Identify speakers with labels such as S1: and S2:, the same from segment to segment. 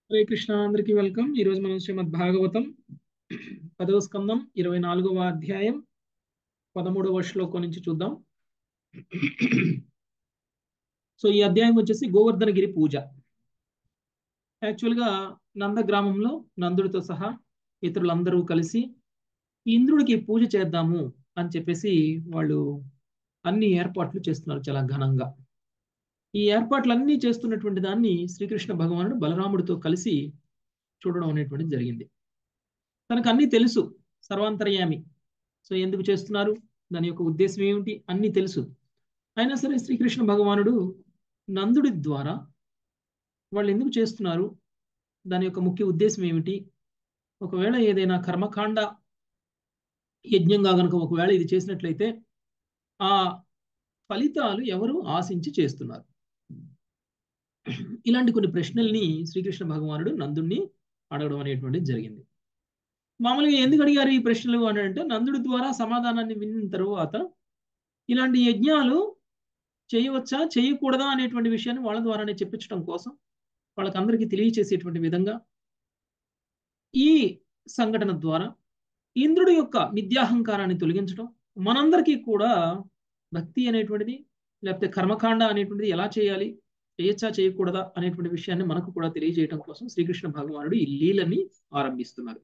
S1: హరే కృష్ణ అందరికీ వెల్కమ్ ఈ రోజు మనం శ్రీమద్ భాగవతం పదవ స్కందం ఇరవై నాలుగవ అధ్యాయం పదమూడవ శ్లోకం నుంచి చూద్దాం సో ఈ అధ్యాయం వచ్చేసి గోవర్ధనగిరి పూజ యాక్చువల్గా నంద గ్రామంలో నందుడితో సహా ఇతరులందరూ కలిసి ఇంద్రుడికి పూజ చేద్దాము అని చెప్పేసి వాళ్ళు అన్ని ఏర్పాట్లు చేస్తున్నారు చాలా ఘనంగా ఈ ఏర్పాట్లన్నీ చేస్తున్నటువంటి దాన్ని శ్రీకృష్ణ భగవానుడు బలరాముడితో కలిసి చూడడం అనేటువంటిది జరిగింది తనకు అన్నీ తెలుసు సర్వాంతర్యామి సో ఎందుకు చేస్తున్నారు దాని యొక్క ఉద్దేశం ఏమిటి అన్నీ తెలుసు అయినా సరే శ్రీకృష్ణ భగవానుడు నందుడి ద్వారా వాళ్ళు ఎందుకు చేస్తున్నారు దాని యొక్క ముఖ్య ఉద్దేశం ఏమిటి ఒకవేళ ఏదైనా కర్మకాండ యజ్ఞంగా కనుక ఒకవేళ ఇది చేసినట్లయితే ఆ ఫలితాలు ఎవరు ఆశించి చేస్తున్నారు ఇలాంటి కొన్ని ప్రశ్నల్ని శ్రీకృష్ణ భగవానుడు నందుడిని అడగడం అనేటువంటిది జరిగింది మామూలుగా ఎందుకు అడిగారు ఈ ప్రశ్నలు అని అంటే నందుడి ద్వారా సమాధానాన్ని విన్న తర్వాత ఇలాంటి యజ్ఞాలు చేయవచ్చా చేయకూడదా అనేటువంటి విషయాన్ని వాళ్ళ ద్వారానే చెప్పించడం కోసం వాళ్ళకందరికీ తెలియచేసేటువంటి విధంగా ఈ సంఘటన ద్వారా ఇంద్రుడి యొక్క మిథ్యాహంకారాన్ని తొలగించడం మనందరికీ కూడా భక్తి అనేటువంటిది లేకపోతే కర్మకాండ అనేటువంటిది ఎలా చేయాలి చేయొచ్చా చేయకూడదా అనేటువంటి విషయాన్ని మనకు కూడా తెలియజేయడం కోసం శ్రీకృష్ణ భగవానుడు ఈ లీలని ఆరంభిస్తున్నారు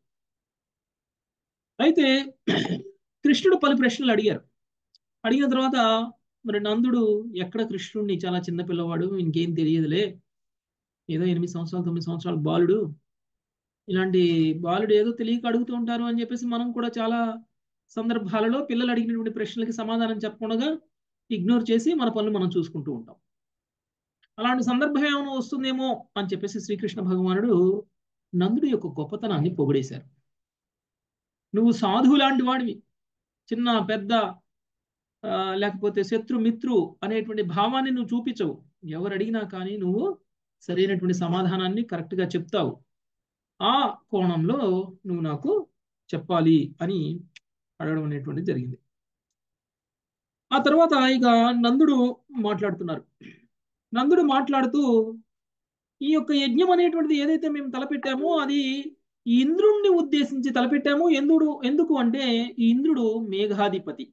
S1: అయితే కృష్ణుడు పలు ప్రశ్నలు అడిగారు అడిగిన తర్వాత మరి నందుడు ఎక్కడ కృష్ణుడిని చాలా చిన్న పిల్లవాడు ఇంకేం తెలియదులే ఏదో ఎనిమిది సంవత్సరాలు తొమ్మిది సంవత్సరాల బాలుడు ఇలాంటి బాలుడు ఏదో తెలియక అడుగుతూ ఉంటారు అని చెప్పేసి మనం కూడా చాలా సందర్భాలలో పిల్లలు అడిగినటువంటి ప్రశ్నలకి సమాధానం చెప్పకుండా ఇగ్నోర్ చేసి మన పనులు మనం చూసుకుంటూ ఉంటాం అలాంటి సందర్భం ఏమైనా వస్తుందేమో అని చెప్పేసి శ్రీకృష్ణ భగవానుడు నందుడి యొక్క గొప్పతనాన్ని పొగిడేశారు నువ్వు సాధువు లాంటి వాడివి చిన్న పెద్ద లేకపోతే శత్రు మిత్రు అనేటువంటి భావాన్ని నువ్వు చూపించవు ఎవరు అడిగినా కానీ నువ్వు సరైనటువంటి సమాధానాన్ని కరెక్ట్గా చెప్తావు ఆ కోణంలో నువ్వు నాకు చెప్పాలి అని అడగడం అనేటువంటిది జరిగింది ఆ తర్వాత ఇక నందుడు మాట్లాడుతున్నారు నందుడు మాట్లాడుతూ ఈ యొక్క యజ్ఞం అనేటువంటిది ఏదైతే మేము తలపెట్టామో అది ఇంద్రుణ్ణి ఉద్దేశించి తలపెట్టాము ఎందుడు ఎందుకు అంటే ఈ ఇంద్రుడు మేఘాధిపతి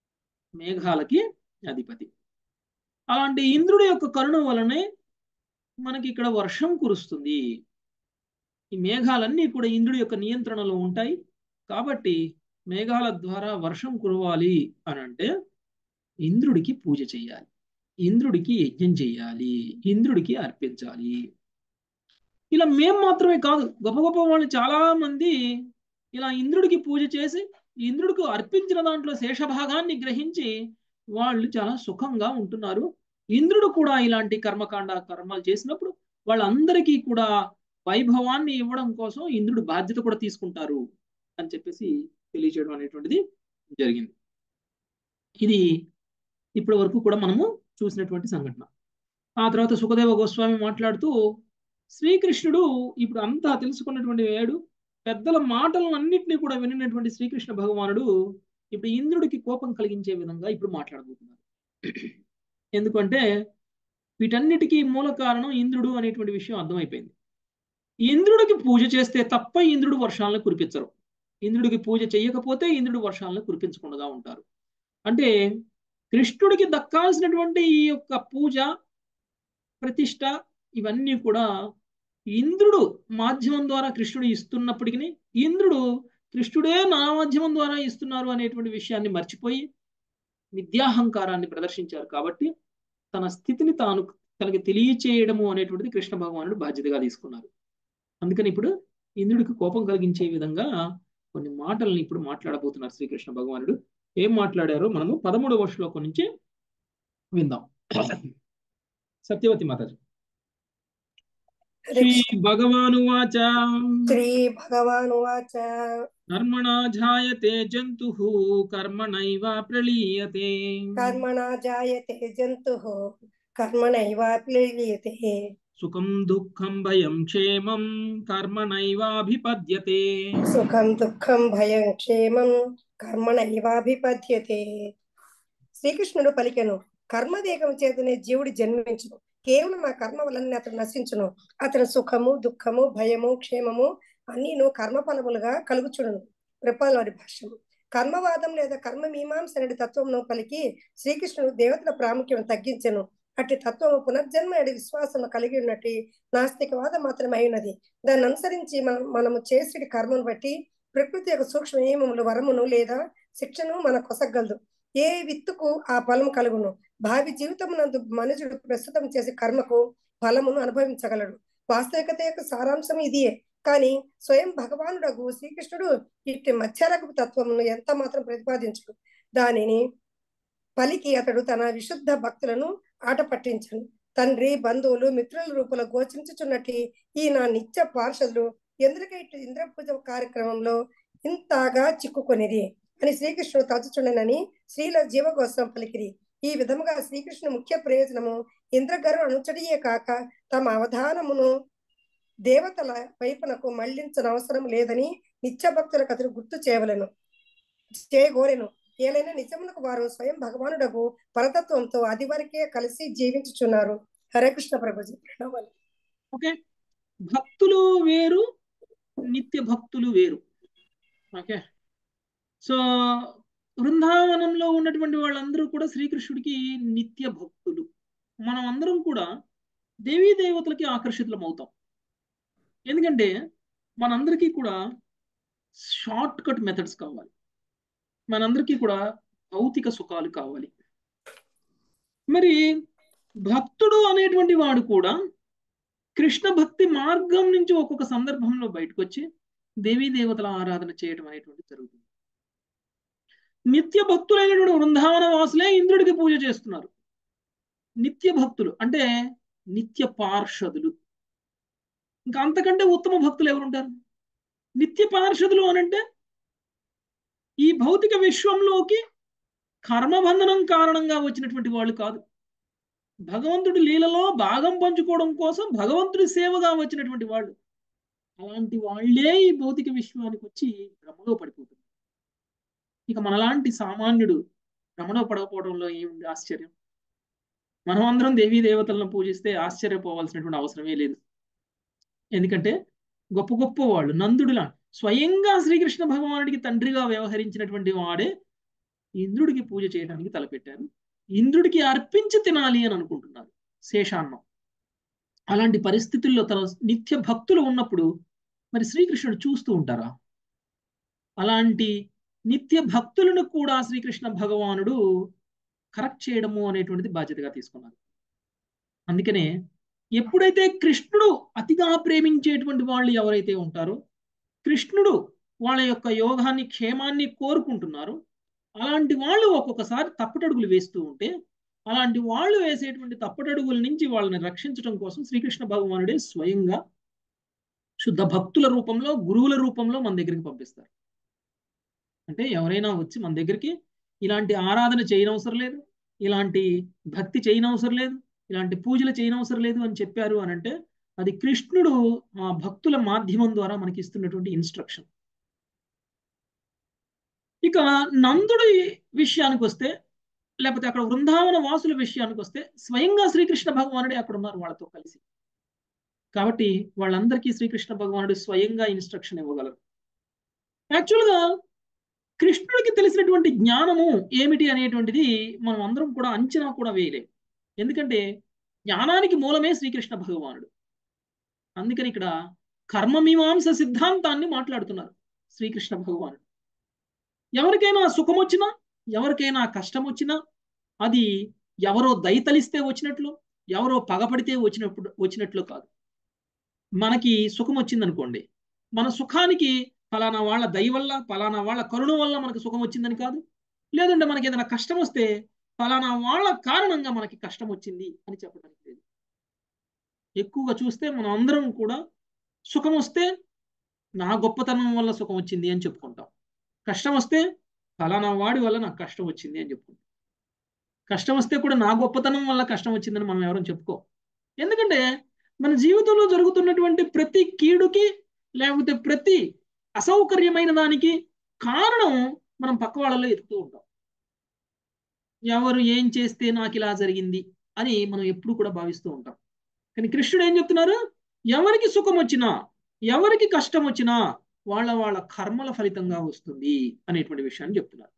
S1: మేఘాలకి అధిపతి అలాంటి ఇంద్రుడి యొక్క కరుణ వలనే మనకి ఇక్కడ వర్షం కురుస్తుంది ఈ మేఘాలన్నీ కూడా ఇంద్రుడి యొక్క నియంత్రణలో ఉంటాయి కాబట్టి మేఘాల ద్వారా వర్షం కురవాలి అని అంటే ఇంద్రుడికి పూజ చేయాలి ఇంద్రుడికి యజ్ఞం చేయాలి ఇంద్రుడికి అర్పించాలి ఇలా మేం మాత్రమే కాదు గొప్ప గొప్ప వాళ్ళు చాలా మంది ఇలా ఇంద్రుడికి పూజ చేసి ఇంద్రుడికి అర్పించిన దాంట్లో శేషభాగాన్ని గ్రహించి వాళ్ళు చాలా సుఖంగా ఉంటున్నారు ఇంద్రుడు కూడా ఇలాంటి కర్మకాండ కర్మలు చేసినప్పుడు వాళ్ళందరికీ కూడా వైభవాన్ని ఇవ్వడం కోసం ఇంద్రుడు బాధ్యత కూడా తీసుకుంటారు అని చెప్పేసి తెలియచేయడం అనేటువంటిది జరిగింది ఇది ఇప్పటి వరకు కూడా మనము చూసినటువంటి సంఘటన ఆ తర్వాత సుఖదేవ గోస్వామి మాట్లాడుతూ శ్రీకృష్ణుడు ఇప్పుడు అంతా తెలుసుకున్నటువంటి వేడు పెద్దల మాటలన్నింటినీ కూడా వినినటువంటి శ్రీకృష్ణ భగవానుడు ఇప్పుడు ఇంద్రుడికి కోపం కలిగించే విధంగా ఇప్పుడు మాట్లాడబోతున్నారు ఎందుకంటే వీటన్నిటికీ మూల కారణం ఇంద్రుడు అనేటువంటి విషయం అర్థమైపోయింది ఇంద్రుడికి పూజ చేస్తే తప్ప ఇంద్రుడు వర్షాలను కురిపించరు ఇంద్రుడికి పూజ చేయకపోతే ఇంద్రుడు వర్షాలను కురిపించకుండా ఉంటారు అంటే కృష్ణుడికి దక్కాల్సినటువంటి ఈ యొక్క పూజ ప్రతిష్ట ఇవన్నీ కూడా ఇంద్రుడు మాధ్యమం ద్వారా కృష్ణుడు ఇస్తున్నప్పటికీ ఇంద్రుడు కృష్ణుడే నా మాధ్యమం ద్వారా ఇస్తున్నారు అనేటువంటి విషయాన్ని మర్చిపోయి విద్యాహంకారాన్ని ప్రదర్శించారు కాబట్టి తన స్థితిని తాను తనకి తెలియచేయడము అనేటువంటిది కృష్ణ భగవానుడు బాధ్యతగా తీసుకున్నారు అందుకని ఇప్పుడు ఇంద్రుడికి కోపం కలిగించే విధంగా కొన్ని మాటల్ని ఇప్పుడు మాట్లాడబోతున్నారు శ్రీకృష్ణ భగవానుడు ఏం మాట్లాడారో మనము పదమూడవ శ్లోకం నుంచి విందాం సత్యవతి మాతాజీ శ్రీ భగవానువాచ
S2: శ్రీ భగవానువాచ
S1: కర్మణా జాయతే జంతు కర్మణైవ ప్రళీయతే
S2: కర్మణా జాయతే జంతు కర్మణైవ ప్లీయతే
S1: సుఖం దుఃఖం భయం క్షేమం కర్మణైవాభిపద్యతే
S2: సుఖం దుఃఖం భయం క్షేమం కర్మణైవాభిపద్యతే శ్రీకృష్ణుడు పలికెను కర్మదేగం చేతనే జీవుడు జన్మించును కేవలం ఆ కర్మ వలన అతను నశించును అతని సుఖము దుఃఖము భయము క్షేమము అన్నీను కర్మఫలములుగా కలుగుచుడును ప్రపలవారి భాష్యము కర్మవాదం లేదా కర్మ మీమాంస అనే తత్వమును పలికి శ్రీకృష్ణుడు దేవతల ప్రాముఖ్యం తగ్గించెను అట్టి తత్వము పునర్జన్మ అనే విశ్వాసం కలిగి ఉన్నట్టు నాస్తికవాదం మాత్రమే అయినది దాన్ని అనుసరించి మనం మనము చేసేటి కర్మను బట్టి ప్రకృతి యొక్క సూక్ష్మ నియమములు వరమును లేదా శిక్షను మన కొసగలదు ఏ విత్తుకు ఆ ఫలము కలుగును భావి జీవితమునందు మనుషుడు ప్రస్తుతం చేసే కర్మకు ఫలమును అనుభవించగలడు వాస్తవికత యొక్క సారాంశం ఇదియే కానీ స్వయం భగవానుడగు శ్రీకృష్ణుడు ఇట్టి మధ్యరకపు తత్వమును ఎంత మాత్రం ప్రతిపాదించడు దానిని పలికి అతడు తన విశుద్ధ భక్తులను ఆట పట్టించను తండ్రి బంధువులు మిత్రుల రూపంలో గోచరించుచున్నట్టు ఈ నా నిత్య పార్షదులు ఎందుకైతే ఇంద్ర పూజ కార్యక్రమంలో ఇంతగా చిక్కుకొనిది అని శ్రీకృష్ణుడు తలుచుచుండనని శ్రీల జీవగోత్సవం పలికిరి ఈ విధముగా శ్రీకృష్ణుని ముఖ్య ప్రయోజనము ఇంద్రగరు అనుచడియే కాక తమ అవధానమును దేవతల వైపునకు మళ్లించనవసరం లేదని నిత్య భక్తులకు అతడు గుర్తు చేయవలను చేయగోరెను ఏలైనా నిజమునకు వారు స్వయం భగవానుడకు పరతత్వంతో అది వరకే కలిసి జీవించుచున్నారు హరే కృష్ణ ప్రభుజీ ప్రణవాలు
S1: ఓకే భక్తులు వేరు నిత్య భక్తులు వేరు ఓకే సో బృందావనంలో ఉన్నటువంటి వాళ్ళందరూ కూడా శ్రీకృష్ణుడికి నిత్య భక్తులు మనం అందరం కూడా దేవీ దేవతలకి ఆకర్షితులం అవుతాం ఎందుకంటే మనందరికీ కూడా షార్ట్ కట్ మెథడ్స్ కావాలి మనందరికీ కూడా భౌతిక సుఖాలు కావాలి మరి భక్తుడు అనేటువంటి వాడు కూడా కృష్ణ భక్తి మార్గం నుంచి ఒక్కొక్క సందర్భంలో బయటకు వచ్చి దేవీ దేవతల ఆరాధన చేయడం అనేటువంటి జరుగుతుంది నిత్య భక్తులైనటువంటి బృందావన వాసులే ఇంద్రుడికి పూజ చేస్తున్నారు నిత్య భక్తులు అంటే నిత్య పార్షదులు ఇంకా అంతకంటే ఉత్తమ భక్తులు ఎవరుంటారు నిత్య పార్షదులు అనంటే ఈ భౌతిక విశ్వంలోకి కర్మబంధనం కారణంగా వచ్చినటువంటి వాళ్ళు కాదు భగవంతుడి లీలలో భాగం పంచుకోవడం కోసం భగవంతుడి సేవగా వచ్చినటువంటి వాళ్ళు అలాంటి వాళ్ళే ఈ భౌతిక విశ్వానికి వచ్చి భ్రమలో పడిపోతుంది ఇక మనలాంటి సామాన్యుడు భ్రమలో పడకపోవడంలో ఏముంది ఆశ్చర్యం మనం అందరం దేవీ దేవతలను పూజిస్తే ఆశ్చర్యపోవాల్సినటువంటి అవసరమే లేదు ఎందుకంటే గొప్ప గొప్ప వాళ్ళు నందుడిలా స్వయంగా శ్రీకృష్ణ భగవానుడికి తండ్రిగా వ్యవహరించినటువంటి వాడే ఇంద్రుడికి పూజ చేయడానికి తలపెట్టారు ఇంద్రుడికి అర్పించి తినాలి అని అనుకుంటున్నారు శేషాన్నం అలాంటి పరిస్థితుల్లో తన నిత్య భక్తులు ఉన్నప్పుడు మరి శ్రీకృష్ణుడు చూస్తూ ఉంటారా అలాంటి నిత్య భక్తులను కూడా శ్రీకృష్ణ భగవానుడు కరెక్ట్ చేయడము అనేటువంటిది బాధ్యతగా తీసుకున్నారు అందుకనే ఎప్పుడైతే కృష్ణుడు అతిగా ప్రేమించేటువంటి వాళ్ళు ఎవరైతే ఉంటారో కృష్ణుడు వాళ్ళ యొక్క యోగాన్ని క్షేమాన్ని కోరుకుంటున్నారు అలాంటి వాళ్ళు ఒక్కొక్కసారి తప్పటడుగులు వేస్తూ ఉంటే అలాంటి వాళ్ళు వేసేటువంటి తప్పటడుగుల నుంచి వాళ్ళని రక్షించడం కోసం శ్రీకృష్ణ భగవానుడే స్వయంగా శుద్ధ భక్తుల రూపంలో గురువుల రూపంలో మన దగ్గరికి పంపిస్తారు అంటే ఎవరైనా వచ్చి మన దగ్గరికి ఇలాంటి ఆరాధన చేయనవసరం లేదు ఇలాంటి భక్తి చేయనవసరం లేదు ఇలాంటి పూజలు చేయనవసరం లేదు అని చెప్పారు అని అంటే అది కృష్ణుడు ఆ భక్తుల మాధ్యమం ద్వారా మనకి ఇస్తున్నటువంటి ఇన్స్ట్రక్షన్ ఇక నందుడి విషయానికి వస్తే లేకపోతే అక్కడ వృందావన వాసుల విషయానికి వస్తే స్వయంగా శ్రీకృష్ణ భగవానుడే అక్కడ ఉన్నారు వాళ్ళతో కలిసి కాబట్టి వాళ్ళందరికీ శ్రీకృష్ణ భగవానుడు స్వయంగా ఇన్స్ట్రక్షన్ ఇవ్వగలరు యాక్చువల్గా కృష్ణుడికి తెలిసినటువంటి జ్ఞానము ఏమిటి అనేటువంటిది మనం అందరం కూడా అంచనా కూడా వేయలేం ఎందుకంటే జ్ఞానానికి మూలమే శ్రీకృష్ణ భగవానుడు అందుకని ఇక్కడ కర్మమీమాంస సిద్ధాంతాన్ని మాట్లాడుతున్నారు శ్రీకృష్ణ భగవానుడు ఎవరికైనా సుఖం వచ్చినా ఎవరికైనా కష్టం వచ్చినా అది ఎవరో దయతలిస్తే వచ్చినట్లు ఎవరో పగపడితే వచ్చినప్పుడు వచ్చినట్లు కాదు మనకి సుఖం వచ్చిందనుకోండి మన సుఖానికి ఫలానా వాళ్ళ దయ వల్ల ఫలానా వాళ్ళ కరుణ వల్ల మనకు సుఖం వచ్చిందని కాదు లేదంటే మనకి ఏదైనా కష్టం వస్తే ఫలానా వాళ్ళ కారణంగా మనకి కష్టం వచ్చింది అని చెప్పడానికి లేదు ఎక్కువగా చూస్తే మనం అందరం కూడా సుఖం వస్తే నా గొప్పతనం వల్ల సుఖం వచ్చింది అని చెప్పుకుంటాం కష్టం వస్తే ఫలానా వాడి వల్ల నాకు కష్టం వచ్చింది అని చెప్పుకుంటాం కష్టం వస్తే కూడా నా గొప్పతనం వల్ల కష్టం వచ్చిందని మనం ఎవరైనా చెప్పుకో ఎందుకంటే మన జీవితంలో జరుగుతున్నటువంటి ప్రతి కీడుకి లేకపోతే ప్రతి అసౌకర్యమైన దానికి కారణం మనం పక్క వాళ్ళలో ఎత్తుతూ ఉంటాం ఎవరు ఏం చేస్తే నాకు ఇలా జరిగింది అని మనం ఎప్పుడు కూడా భావిస్తూ ఉంటాం కానీ కృష్ణుడు ఏం చెప్తున్నారు ఎవరికి సుఖం వచ్చినా ఎవరికి కష్టం వచ్చినా వాళ్ళ వాళ్ళ కర్మల ఫలితంగా వస్తుంది అనేటువంటి విషయాన్ని చెప్తున్నారు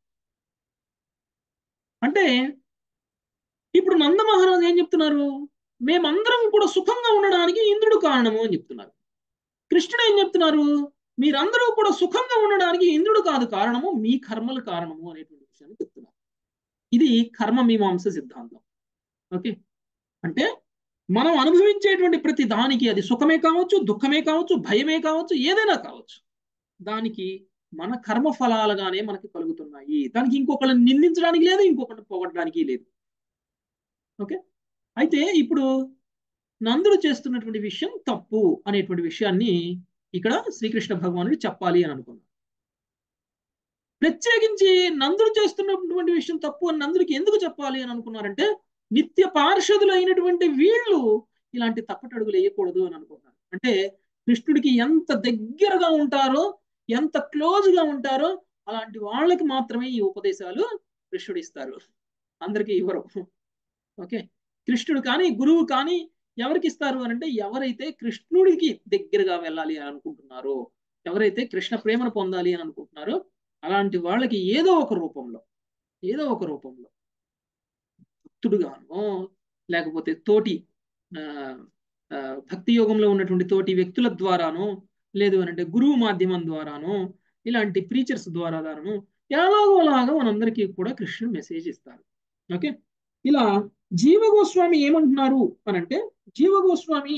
S1: అంటే ఇప్పుడు నంద మహారాజు ఏం చెప్తున్నారు మేమందరం కూడా సుఖంగా ఉండడానికి ఇంద్రుడు కారణము అని చెప్తున్నారు కృష్ణుడు ఏం చెప్తున్నారు మీరందరూ కూడా సుఖంగా ఉండడానికి ఇంద్రుడు కాదు కారణము మీ కర్మలు కారణము అనేటువంటి విషయాన్ని చెప్తున్నారు ఇది కర్మ మీమాంస సిద్ధాంతం ఓకే అంటే మనం అనుభవించేటువంటి ప్రతి దానికి అది సుఖమే కావచ్చు దుఃఖమే కావచ్చు భయమే కావచ్చు ఏదైనా కావచ్చు దానికి మన కర్మ ఫలాలుగానే మనకి కలుగుతున్నాయి దానికి ఇంకొకరిని నిందించడానికి లేదు ఇంకొకరిని పొగడడానికి లేదు ఓకే అయితే ఇప్పుడు నందుడు చేస్తున్నటువంటి విషయం తప్పు అనేటువంటి విషయాన్ని ఇక్కడ శ్రీకృష్ణ భగవానుడు చెప్పాలి అని అనుకున్నాడు ప్రత్యేకించి నందుడు చేస్తున్నటువంటి విషయం తప్పు అని నందుడికి ఎందుకు చెప్పాలి అని అనుకున్నారంటే నిత్య పార్షదులు అయినటువంటి వీళ్ళు ఇలాంటి తప్పటడుగులు వేయకూడదు అని అనుకున్నారు అంటే కృష్ణుడికి ఎంత దగ్గరగా ఉంటారో ఎంత క్లోజ్ గా ఉంటారో అలాంటి వాళ్ళకి మాత్రమే ఈ ఉపదేశాలు కృష్ణుడు ఇస్తారు అందరికీ ఇవ్వరు ఓకే కృష్ణుడు కానీ గురువు కానీ ఎవరికి ఇస్తారు అని అంటే ఎవరైతే కృష్ణుడికి దగ్గరగా వెళ్ళాలి అని అనుకుంటున్నారో ఎవరైతే కృష్ణ ప్రేమను పొందాలి అని అనుకుంటున్నారో అలాంటి వాళ్ళకి ఏదో ఒక రూపంలో ఏదో ఒక రూపంలో భక్తుడుగానో లేకపోతే తోటి భక్తి యోగంలో ఉన్నటువంటి తోటి వ్యక్తుల ద్వారానో లేదు అని అంటే గురువు మాధ్యమం ద్వారానో ఇలాంటి ప్రీచర్స్ ద్వారాను ఎలాగో అలాగా మనందరికీ కూడా కృష్ణుడు మెసేజ్ ఇస్తారు ఓకే ఇలా జీవగోస్వామి ఏమంటున్నారు అని అంటే జీవగోస్వామి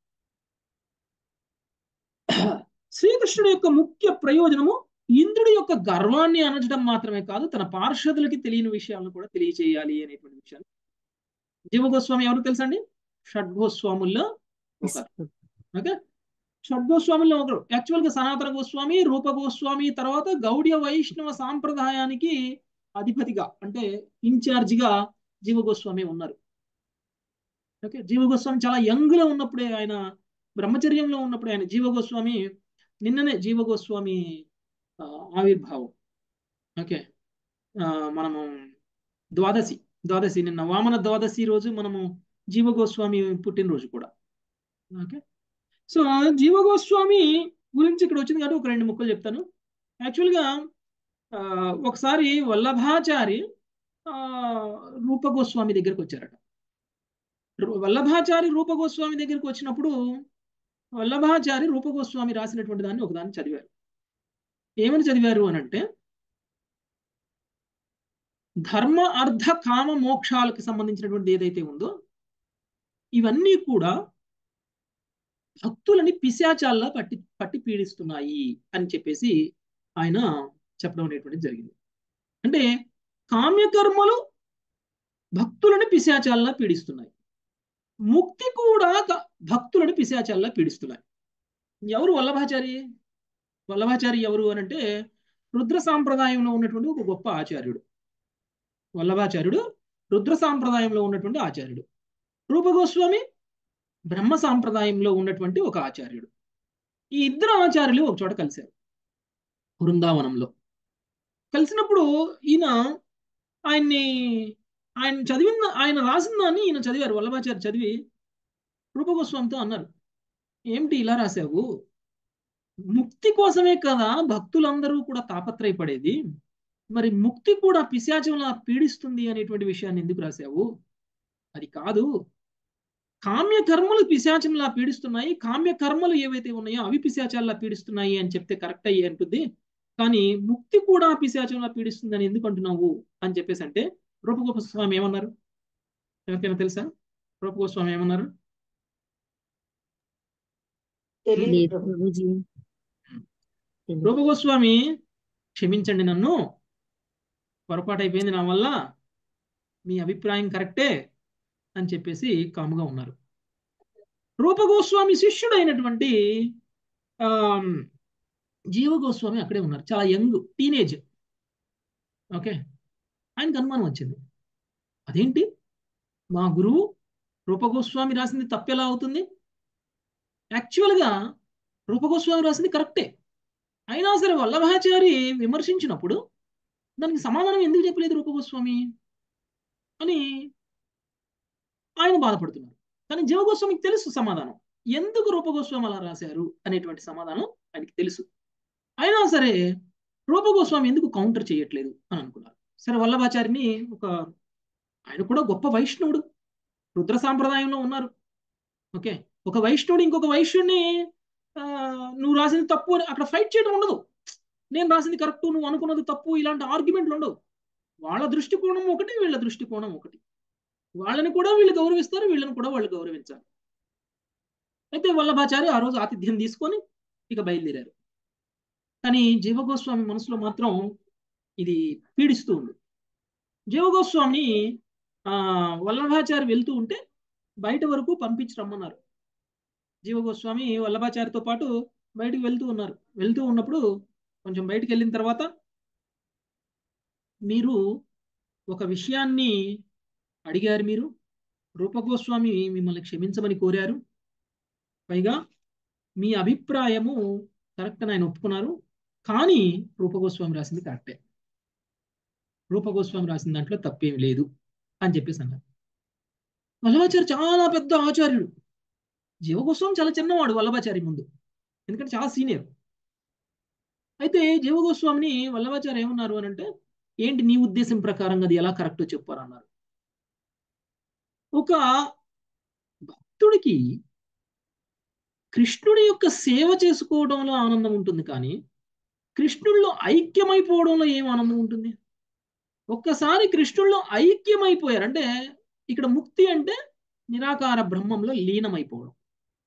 S1: శ్రీకృష్ణుడి యొక్క ముఖ్య ప్రయోజనము ఇంద్రుడి యొక్క గర్వాన్ని అనచడం మాత్రమే కాదు తన పార్షదులకి తెలియని విషయాలను కూడా తెలియచేయాలి అనేటువంటి విషయాలు జీవగోస్వామి ఎవరు తెలుసండి షడ్గోస్వాముల్లో ఒకరు ఓకే షడ్గోస్వాముల్లో ఒకరు యాక్చువల్గా సనాతన గోస్వామి రూప గోస్వామి తర్వాత గౌడ్య వైష్ణవ సాంప్రదాయానికి అధిపతిగా అంటే ఇన్ఛార్జిగా జీవగోస్వామి ఉన్నారు ఓకే జీవగోస్వామి చాలా యంగ్ లో ఉన్నప్పుడే ఆయన బ్రహ్మచర్యంలో ఉన్నప్పుడే ఆయన జీవగోస్వామి నిన్ననే జీవగోస్వామి ఆవిర్భావం ఓకే మనము ద్వాదశి ద్వాదశి నిన్న వామన ద్వాదశి రోజు మనము జీవగోస్వామి పుట్టినరోజు కూడా ఓకే సో జీవగోస్వామి గురించి ఇక్కడ వచ్చింది కాబట్టి ఒక రెండు ముక్కలు చెప్తాను యాక్చువల్గా ఒకసారి వల్లభాచారి రూపగోస్వామి దగ్గరికి వచ్చారట వల్లభాచారి రూపగోస్వామి దగ్గరికి వచ్చినప్పుడు వల్లభాచారి రూపగోస్వామి రాసినటువంటి దాన్ని ఒకదాన్ని చదివారు ఏమని చదివారు అని అంటే ధర్మ అర్ధ కామ మోక్షాలకు సంబంధించినటువంటి ఏదైతే ఉందో ఇవన్నీ కూడా భక్తులని పిశాచాల్లా పట్టి పట్టి పీడిస్తున్నాయి అని చెప్పేసి ఆయన చెప్పడం అనేటువంటిది జరిగింది అంటే కామ్యకర్మలు భక్తులని పిశాచాల్లా పీడిస్తున్నాయి ముక్తి కూడా భక్తులని పిశాచాల్లా పీడిస్తున్నాయి ఎవరు వల్లభాచారి వల్లభాచారి ఎవరు అని అంటే రుద్ర సాంప్రదాయంలో ఉన్నటువంటి ఒక గొప్ప ఆచార్యుడు వల్లభాచార్యుడు రుద్ర సాంప్రదాయంలో ఉన్నటువంటి ఆచార్యుడు రూపగోస్వామి బ్రహ్మ సాంప్రదాయంలో ఉన్నటువంటి ఒక ఆచార్యుడు ఈ ఇద్దరు ఆచార్యులు ఒక చోట కలిశారు బృందావనంలో కలిసినప్పుడు ఈయన ఆయన్ని ఆయన చదివిన ఆయన రాసిన దాన్ని ఈయన చదివారు వల్లభాచార్య చదివి రూపగోస్వామితో అన్నారు ఏమిటి ఇలా రాశావు ముక్తి కోసమే కదా భక్తులందరూ కూడా తాపత్రయపడేది మరి ముక్తి కూడా పిశాచంలా పీడిస్తుంది అనేటువంటి విషయాన్ని ఎందుకు రాశావు అది కాదు కామ్య కర్మలు పిశాచంలా పీడిస్తున్నాయి కామ్య కర్మలు ఏవైతే ఉన్నాయో అవి పిశాచాల్లా పీడిస్తున్నాయి అని చెప్తే కరెక్ట్ అయ్యి అంటుంది కానీ ముక్తి కూడా పిశాచంలా పీడిస్తుంది అని ఎందుకు అంటున్నావు అని చెప్పేసి అంటే రూపగోస్వామి ఏమన్నారు ఎవరికైనా తెలుసా రూపగోస్వామి ఏమన్నారు రూపగోస్వామి క్షమించండి నన్ను పొరపాటు అయిపోయింది నా వల్ల మీ అభిప్రాయం కరెక్టే అని చెప్పేసి కాముగా ఉన్నారు రూపగోస్వామి శిష్యుడైనటువంటి జీవగోస్వామి అక్కడే ఉన్నారు చాలా యంగ్ టీనేజ్ ఓకే ఆయనకు అనుమానం వచ్చింది అదేంటి మా గురువు రూపగోస్వామి రాసింది తప్పెలా అవుతుంది యాక్చువల్గా రూపగోస్వామి రాసింది కరెక్టే అయినా సరే వల్లభాచారి విమర్శించినప్పుడు దానికి సమాధానం ఎందుకు చెప్పలేదు రూపగోస్వామి అని ఆయన బాధపడుతున్నారు కానీ జీవగోస్వామికి తెలుసు సమాధానం ఎందుకు రూపగోస్వామి అలా రాశారు అనేటువంటి సమాధానం ఆయనకి తెలుసు అయినా సరే రూపగోస్వామి ఎందుకు కౌంటర్ చేయట్లేదు అని అనుకున్నారు సరే వల్లభాచారిని ఒక ఆయన కూడా గొప్ప వైష్ణవుడు రుద్ర సాంప్రదాయంలో ఉన్నారు ఓకే ఒక వైష్ణవుడు ఇంకొక వైష్ణుడిని ఆ, నువ్వు రాసింది తప్పు అని అక్కడ ఫైట్ చేయడం ఉండదు నేను రాసింది కరెక్ట్ నువ్వు అనుకున్నది తప్పు ఇలాంటి ఆర్గ్యుమెంట్లు ఉండవు వాళ్ళ దృష్టికోణం ఒకటి వీళ్ళ దృష్టికోణం ఒకటి వాళ్ళని కూడా వీళ్ళు గౌరవిస్తారు వీళ్ళని కూడా వాళ్ళు గౌరవించాలి అయితే వల్లభాచారి ఆ రోజు ఆతిథ్యం తీసుకొని ఇక బయలుదేరారు కానీ జీవగోస్వామి మనసులో మాత్రం ఇది పీడిస్తూ ఉంది జీవగోస్వామిని ఆ వల్లభాచారి వెళ్తూ ఉంటే బయట వరకు పంపించి రమ్మన్నారు జీవగోస్వామి వల్లభాచారితో పాటు బయటికి వెళ్తూ ఉన్నారు వెళ్తూ ఉన్నప్పుడు కొంచెం బయటికి వెళ్ళిన తర్వాత మీరు ఒక విషయాన్ని అడిగారు మీరు రూపగోస్వామి మిమ్మల్ని క్షమించమని కోరారు పైగా మీ అభిప్రాయము కరెక్ట్ అని ఆయన ఒప్పుకున్నారు కానీ రూపగోస్వామి రాసింది కరెక్టే రూపగోస్వామి రాసిన దాంట్లో తప్పేం లేదు అని చెప్పేసి అన్నారు వల్లభాచారి చాలా పెద్ద ఆచార్యుడు జీవగోస్వామి చాలా చిన్నవాడు వల్లభాచారి ముందు ఎందుకంటే చాలా సీనియర్ అయితే జీవగోస్వామిని వల్లభాచారి ఏమన్నారు అని అంటే ఏంటి నీ ఉద్దేశం ప్రకారంగా అది ఎలా కరెక్టో చెప్పారు అన్నారు ఒక భక్తుడికి కృష్ణుడి యొక్క సేవ చేసుకోవడంలో ఆనందం ఉంటుంది కానీ కృష్ణుడిలో ఐక్యమైపోవడంలో ఏం ఆనందం ఉంటుంది ఒక్కసారి కృష్ణుడిలో ఐక్యమైపోయారు అంటే ఇక్కడ ముక్తి అంటే నిరాకార బ్రహ్మంలో లీనమైపోవడం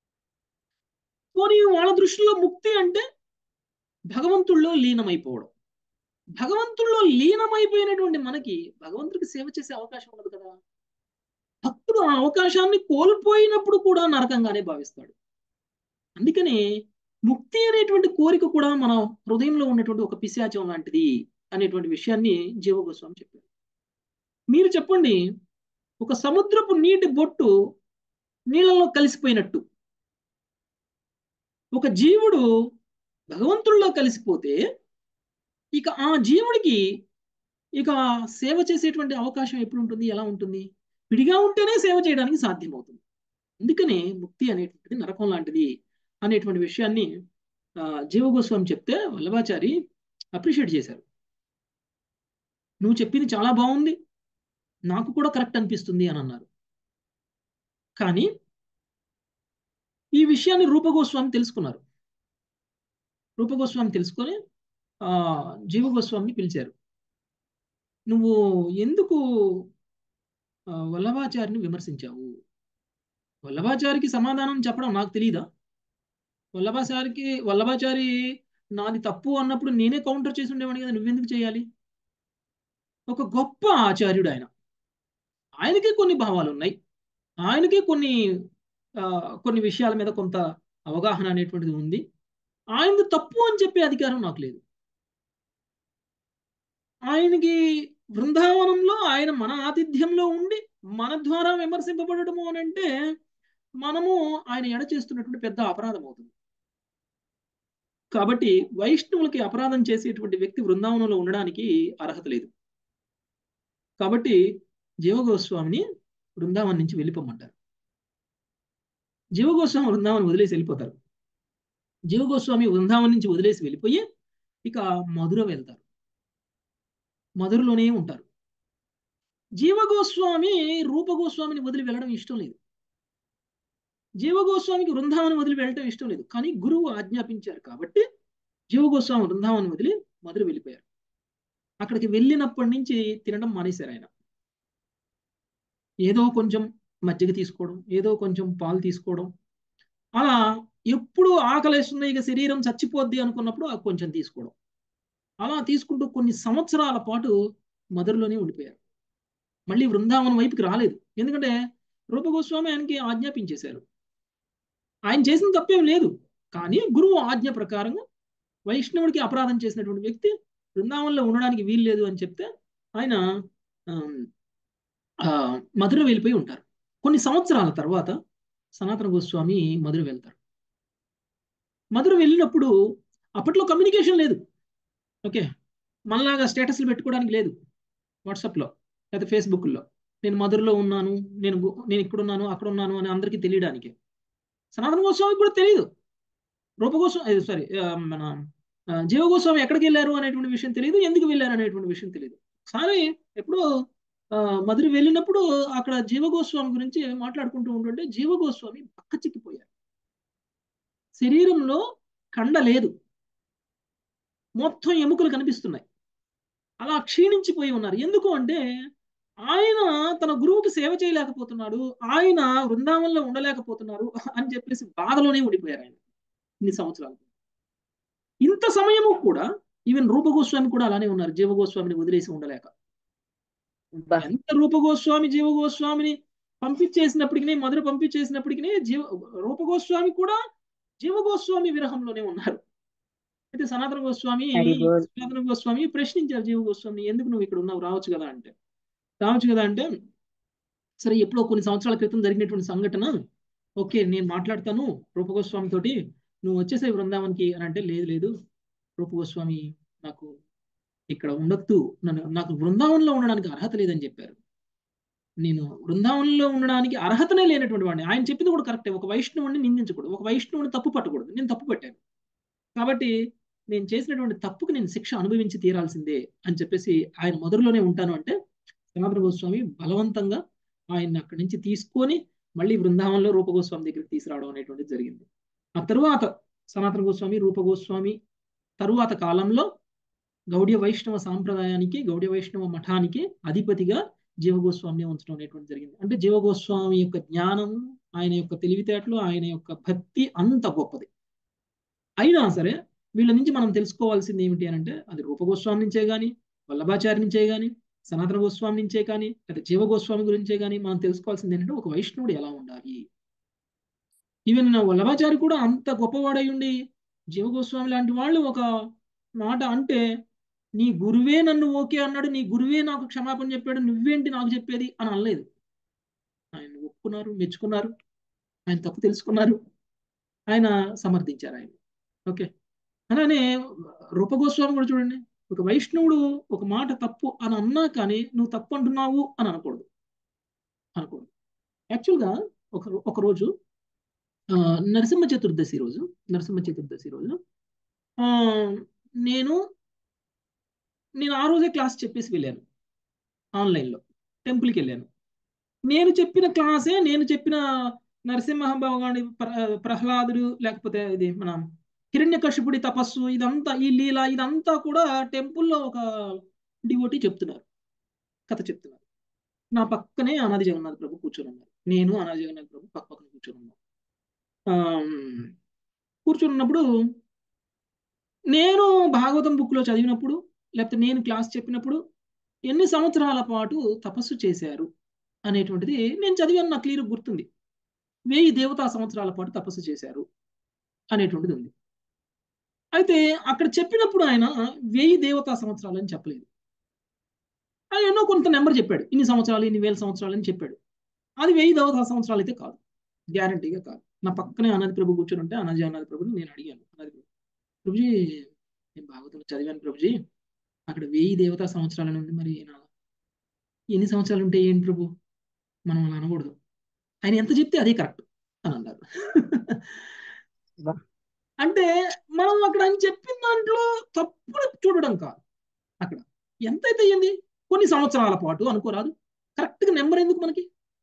S1: పోనీ వాళ్ళ దృష్టిలో ముక్తి అంటే భగవంతుల్లో లీనమైపోవడం భగవంతుల్లో లీనమైపోయినటువంటి మనకి భగవంతుడికి సేవ చేసే అవకాశం ఉండదు కదా భక్తుడు ఆ అవకాశాన్ని కోల్పోయినప్పుడు కూడా నరకంగానే భావిస్తాడు అందుకనే ముక్తి అనేటువంటి కోరిక కూడా మన హృదయంలో ఉన్నటువంటి ఒక పిశాచం లాంటిది అనేటువంటి విషయాన్ని జీవ గోస్వామి చెప్పారు మీరు చెప్పండి ఒక సముద్రపు నీటి బొట్టు నీళ్ళలో కలిసిపోయినట్టు ఒక జీవుడు భగవంతుల్లో కలిసిపోతే ఇక ఆ జీవుడికి ఇక సేవ చేసేటువంటి అవకాశం ఎప్పుడు ఉంటుంది ఎలా ఉంటుంది విడిగా ఉంటేనే సేవ చేయడానికి సాధ్యమవుతుంది అందుకనే ముక్తి అనేటువంటిది నరకం లాంటిది అనేటువంటి విషయాన్ని జీవగోస్వామి చెప్తే వల్లభాచారి అప్రిషియేట్ చేశారు నువ్వు చెప్పింది చాలా బాగుంది నాకు కూడా కరెక్ట్ అనిపిస్తుంది అని అన్నారు కానీ ఈ విషయాన్ని రూపగోస్వామి తెలుసుకున్నారు రూపగోస్వామి తెలుసుకొని ఆ జీవగోస్వామిని పిలిచారు నువ్వు ఎందుకు వల్లభాచారిని విమర్శించావు వల్లభాచారికి సమాధానం చెప్పడం నాకు తెలియదా వల్లభాచారికి వల్లభాచారి నాది తప్పు అన్నప్పుడు నేనే కౌంటర్ చేసి ఉండేవాడిని కదా నువ్వెందుకు చేయాలి ఒక గొప్ప ఆచార్యుడు ఆయన ఆయనకే కొన్ని భావాలు ఉన్నాయి ఆయనకే కొన్ని కొన్ని విషయాల మీద కొంత అవగాహన అనేటువంటిది ఉంది ఆయనది తప్పు అని చెప్పే అధికారం నాకు లేదు ఆయనకి బృందావనంలో ఆయన మన ఆతిథ్యంలో ఉండి మన ద్వారా విమర్శింపబడటము అని అంటే మనము ఆయన ఎడ చేస్తున్నటువంటి పెద్ద అపరాధం అవుతుంది కాబట్టి వైష్ణవులకి అపరాధం చేసేటువంటి వ్యక్తి బృందావనంలో ఉండడానికి అర్హత లేదు కాబట్టి జీవగోస్వామిని బృందావనం నుంచి వెళ్ళిపోమంటారు జీవగోస్వామి బృందావనం వదిలేసి వెళ్ళిపోతారు జీవగోస్వామి బృందావనం నుంచి వదిలేసి వెళ్ళిపోయి ఇక మధుర వెళ్తారు మధురలోనే ఉంటారు జీవగోస్వామి రూపగోస్వామిని వదిలి వెళ్ళడం ఇష్టం లేదు జీవగోస్వామికి బృందావనం వదిలి వెళ్ళడం ఇష్టం లేదు కానీ గురువు ఆజ్ఞాపించారు కాబట్టి జీవగోస్వామి బృందావనం వదిలి మధుర వెళ్ళిపోయారు అక్కడికి వెళ్ళినప్పటి నుంచి తినడం మానేశారు ఆయన ఏదో కొంచెం మజ్జిగ తీసుకోవడం ఏదో కొంచెం పాలు తీసుకోవడం అలా ఎప్పుడు ఆకలేస్తుంది ఇక శరీరం చచ్చిపోద్ది అనుకున్నప్పుడు ఆ కొంచెం తీసుకోవడం అలా తీసుకుంటూ కొన్ని సంవత్సరాల పాటు మధురలోనే ఉండిపోయారు మళ్ళీ బృందావనం వైపుకి రాలేదు ఎందుకంటే రూపగోస్వామి ఆయనకి ఆజ్ఞాపించేశారు ఆయన చేసిన తప్పేం లేదు కానీ గురువు ఆజ్ఞ ప్రకారంగా వైష్ణవుడికి అపరాధం చేసినటువంటి వ్యక్తి బృందావనంలో ఉండడానికి వీలు లేదు అని చెప్తే ఆయన మధుర వెళ్ళిపోయి ఉంటారు కొన్ని సంవత్సరాల తర్వాత సనాతన గోస్వామి మధుర వెళ్తారు మధుర వెళ్ళినప్పుడు అప్పట్లో కమ్యూనికేషన్ లేదు ఓకే మనలాగా స్టేటస్లు పెట్టుకోవడానికి లేదు వాట్సాప్లో లేదా ఫేస్బుక్లో నేను మధురలో ఉన్నాను నేను గు- నేను ఇక్కడ ఉన్నాను అక్కడ ఉన్నాను అని అందరికీ తెలియడానికి సనాతన గోస్వామి కూడా తెలియదు రూపగోస్వామి సారీ మన ఆ, జీవగోస్వామి ఎక్కడికి వెళ్ళారు అనేటువంటి విషయం తెలియదు ఎందుకు వెళ్ళారు అనేటువంటి విషయం తెలియదు ఒకసారి ఎప్పుడో ఆ, మధుర వెళ్ళినప్పుడు అక్కడ జీవగోస్వామి గురించి మాట్లాడుకుంటూ ఉంటుంటే జీవగోస్వామి పక్క చిక్కిపోయారు శరీరంలో కండ లేదు మొత్తం ఎముకలు కనిపిస్తున్నాయి అలా క్షీణించిపోయి ఉన్నారు ఎందుకు అంటే ఆయన తన గురువుకి సేవ చేయలేకపోతున్నాడు ఆయన వృందావనంలో ఉండలేకపోతున్నారు అని చెప్పేసి బాధలోనే ఉండిపోయారు ఆయన ఇన్ని సంవత్సరాలు ఇంత సమయము కూడా ఈవెన్ రూపగోస్వామి కూడా అలానే ఉన్నారు జీవగోస్వామిని వదిలేసి ఉండలేక
S3: బా
S1: ఎంత రూపగోస్వామి జీవగోస్వామిని పంపించేసినప్పటికీ మధుర పంపించేసినప్పటికీ జీవ రూపగోస్వామి కూడా జీవగోస్వామి విరహంలోనే ఉన్నారు అయితే సనాతన గోస్వామి
S3: హరి బోల్.
S1: సనాతన గోస్వామి ప్రశ్నించారు జీవ గోస్వామిని ఎందుకు నువ్వు ఇక్కడ ఉన్నావు రావచ్చు కదా అంటే రావచ్చు కదా అంటే సరే ఎప్పుడో కొన్ని సంవత్సరాల క్రితం జరిగినటువంటి సంఘటన ఓకే నేను మాట్లాడతాను రూపగోస్వామి తోటి నువ్వు వచ్చేసే బృందావనికి అని అంటే లేదు లేదు రూపగోస్వామి నాకు ఇక్కడ ఉండొద్దు నన్ను నాకు బృందావనంలో ఉండడానికి అర్హత లేదని చెప్పారు నేను బృందావనంలో ఉండడానికి అర్హతనే లేనటువంటి వాడిని ఆయన చెప్పింది కూడా కరెక్టే ఒక వైష్ణవుని నిందించకూడదు ఒక వైష్ణవుని తప్పు పట్టకూడదు నేను తప్పు పట్టాను కాబట్టి నేను చేసినటువంటి తప్పుకు నేను శిక్ష అనుభవించి తీరాల్సిందే అని చెప్పేసి ఆయన మొదలులోనే ఉంటాను అంటే సనాతన గోస్వామి బలవంతంగా ఆయన్ని అక్కడి నుంచి తీసుకొని మళ్ళీ బృందావనంలో రూపగోస్వామి దగ్గరికి తీసుకురావడం అనేటువంటిది జరిగింది ఆ తరువాత సనాతన గోస్వామి రూపగోస్వామి తరువాత కాలంలో గౌడ్య వైష్ణవ సాంప్రదాయానికి గౌడ్య వైష్ణవ మఠానికి అధిపతిగా జీవగోస్వామిని ఉంచడం అనేటువంటి జరిగింది అంటే జీవగోస్వామి యొక్క జ్ఞానం ఆయన యొక్క తెలివితేటలు ఆయన యొక్క భక్తి అంత గొప్పది అయినా సరే వీళ్ళ నుంచి మనం తెలుసుకోవాల్సింది ఏమిటి అని అంటే అది రూపగోస్వామి నుంచే కానీ వల్లభాచార్య నుంచే కానీ సనాతన గోస్వామి నుంచే కానీ లేదా జీవగోస్వామి గురించే కానీ మనం తెలుసుకోవాల్సింది ఏంటంటే ఒక వైష్ణవుడు ఎలా ఉండాలి ఈవెన్ వల్లభాచారి కూడా అంత గొప్పవాడై ఉండి జీవగోస్వామి లాంటి వాళ్ళు ఒక మాట అంటే నీ గురువే నన్ను ఓకే అన్నాడు నీ గురువే నాకు క్షమాపణ చెప్పాడు నువ్వేంటి నాకు చెప్పేది అని అనలేదు ఆయన ఒప్పుకున్నారు మెచ్చుకున్నారు ఆయన తప్పు తెలుసుకున్నారు ఆయన సమర్థించారు ఆయన ఓకే అలానే రూపగోస్వామి కూడా చూడండి ఒక వైష్ణవుడు ఒక మాట తప్పు అని అన్నా కానీ నువ్వు తప్పు అంటున్నావు అని అనకూడదు అనకూడదు యాక్చువల్గా ఒక ఒక రోజు ఆ, నరసింహ చతుర్దశి రోజు నరసింహ చతుర్దశి రోజు ఆ, నేను నేను ఆ రోజే క్లాస్ చెప్పేసి వెళ్ళాను ఆన్లైన్లో టెంపుల్కి వెళ్ళాను నేను చెప్పిన క్లాసే నేను చెప్పిన నరసింహ భగవాని ప్ర- ప్రహ్లాదుడు లేకపోతే ఇది మన హిరణ్యకశిపుడి తపస్సు ఇదంతా ఈ లీల ఇదంతా కూడా టెంపుల్లో ఒక డివోటీ చెప్తున్నారు కథ చెప్తున్నారు నా పక్కనే అనాది జగన్నాథ్ ప్రభు కూర్చొని ఉన్నారు నేను అనాది జగన్నాథ్ ప్రభు పక్క పక్కన కూర్చొని ఉన్నాం ఆమ్, కూర్చొని ఉన్నప్పుడు నేను భాగవతం బుక్లో చదివినప్పుడు లేకపోతే నేను క్లాస్ చెప్పినప్పుడు ఎన్ని సంవత్సరాల పాటు తపస్సు చేశారు అనేటువంటిది నేను చదివాను నాకు క్లియర్ గుర్తుంది వెయ్యి దేవతా సంవత్సరాల పాటు తపస్సు చేశారు అనేటువంటిది ఉంది అయితే అక్కడ చెప్పినప్పుడు ఆయన వెయ్యి దేవతా సంవత్సరాలు అని చెప్పలేదు ఆయన ఎన్నో కొంత నెంబర్ చెప్పాడు ఇన్ని సంవత్సరాలు ఇన్ని వేల సంవత్సరాలు అని చెప్పాడు అది వెయ్యి దేవతా సంవత్సరాలు అయితే కాదు గ్యారంటీగా కాదు నా పక్కనే అనాది ప్రభు కూర్చొని ఉంటే అనాది అనాది ప్రభుని నేను అడిగాను అనాది ప్రభు ప్రభుజీ నేను భాగవతంలో చదివాను ప్రభుజీ అక్కడ వెయ్యి దేవతా సంవత్సరాలని ఉంది మరి నా ఎన్ని సంవత్సరాలు ఉంటాయి ఏంటి ప్రభు మనం అలా అనకూడదు ఆయన ఎంత చెప్తే అదే కరెక్ట్ అని అన్నారు
S3: వా.
S1: అంటే మనం అక్కడ ఆయన చెప్పిన దాంట్లో తప్పులు చూడడం కాదు అక్కడ ఎంత అయితే అయ్యింది కొన్ని సంవత్సరాల పాటు అనుకోరాదు కరెక్ట్ గా నెంబర్ ఎందుకు మనకి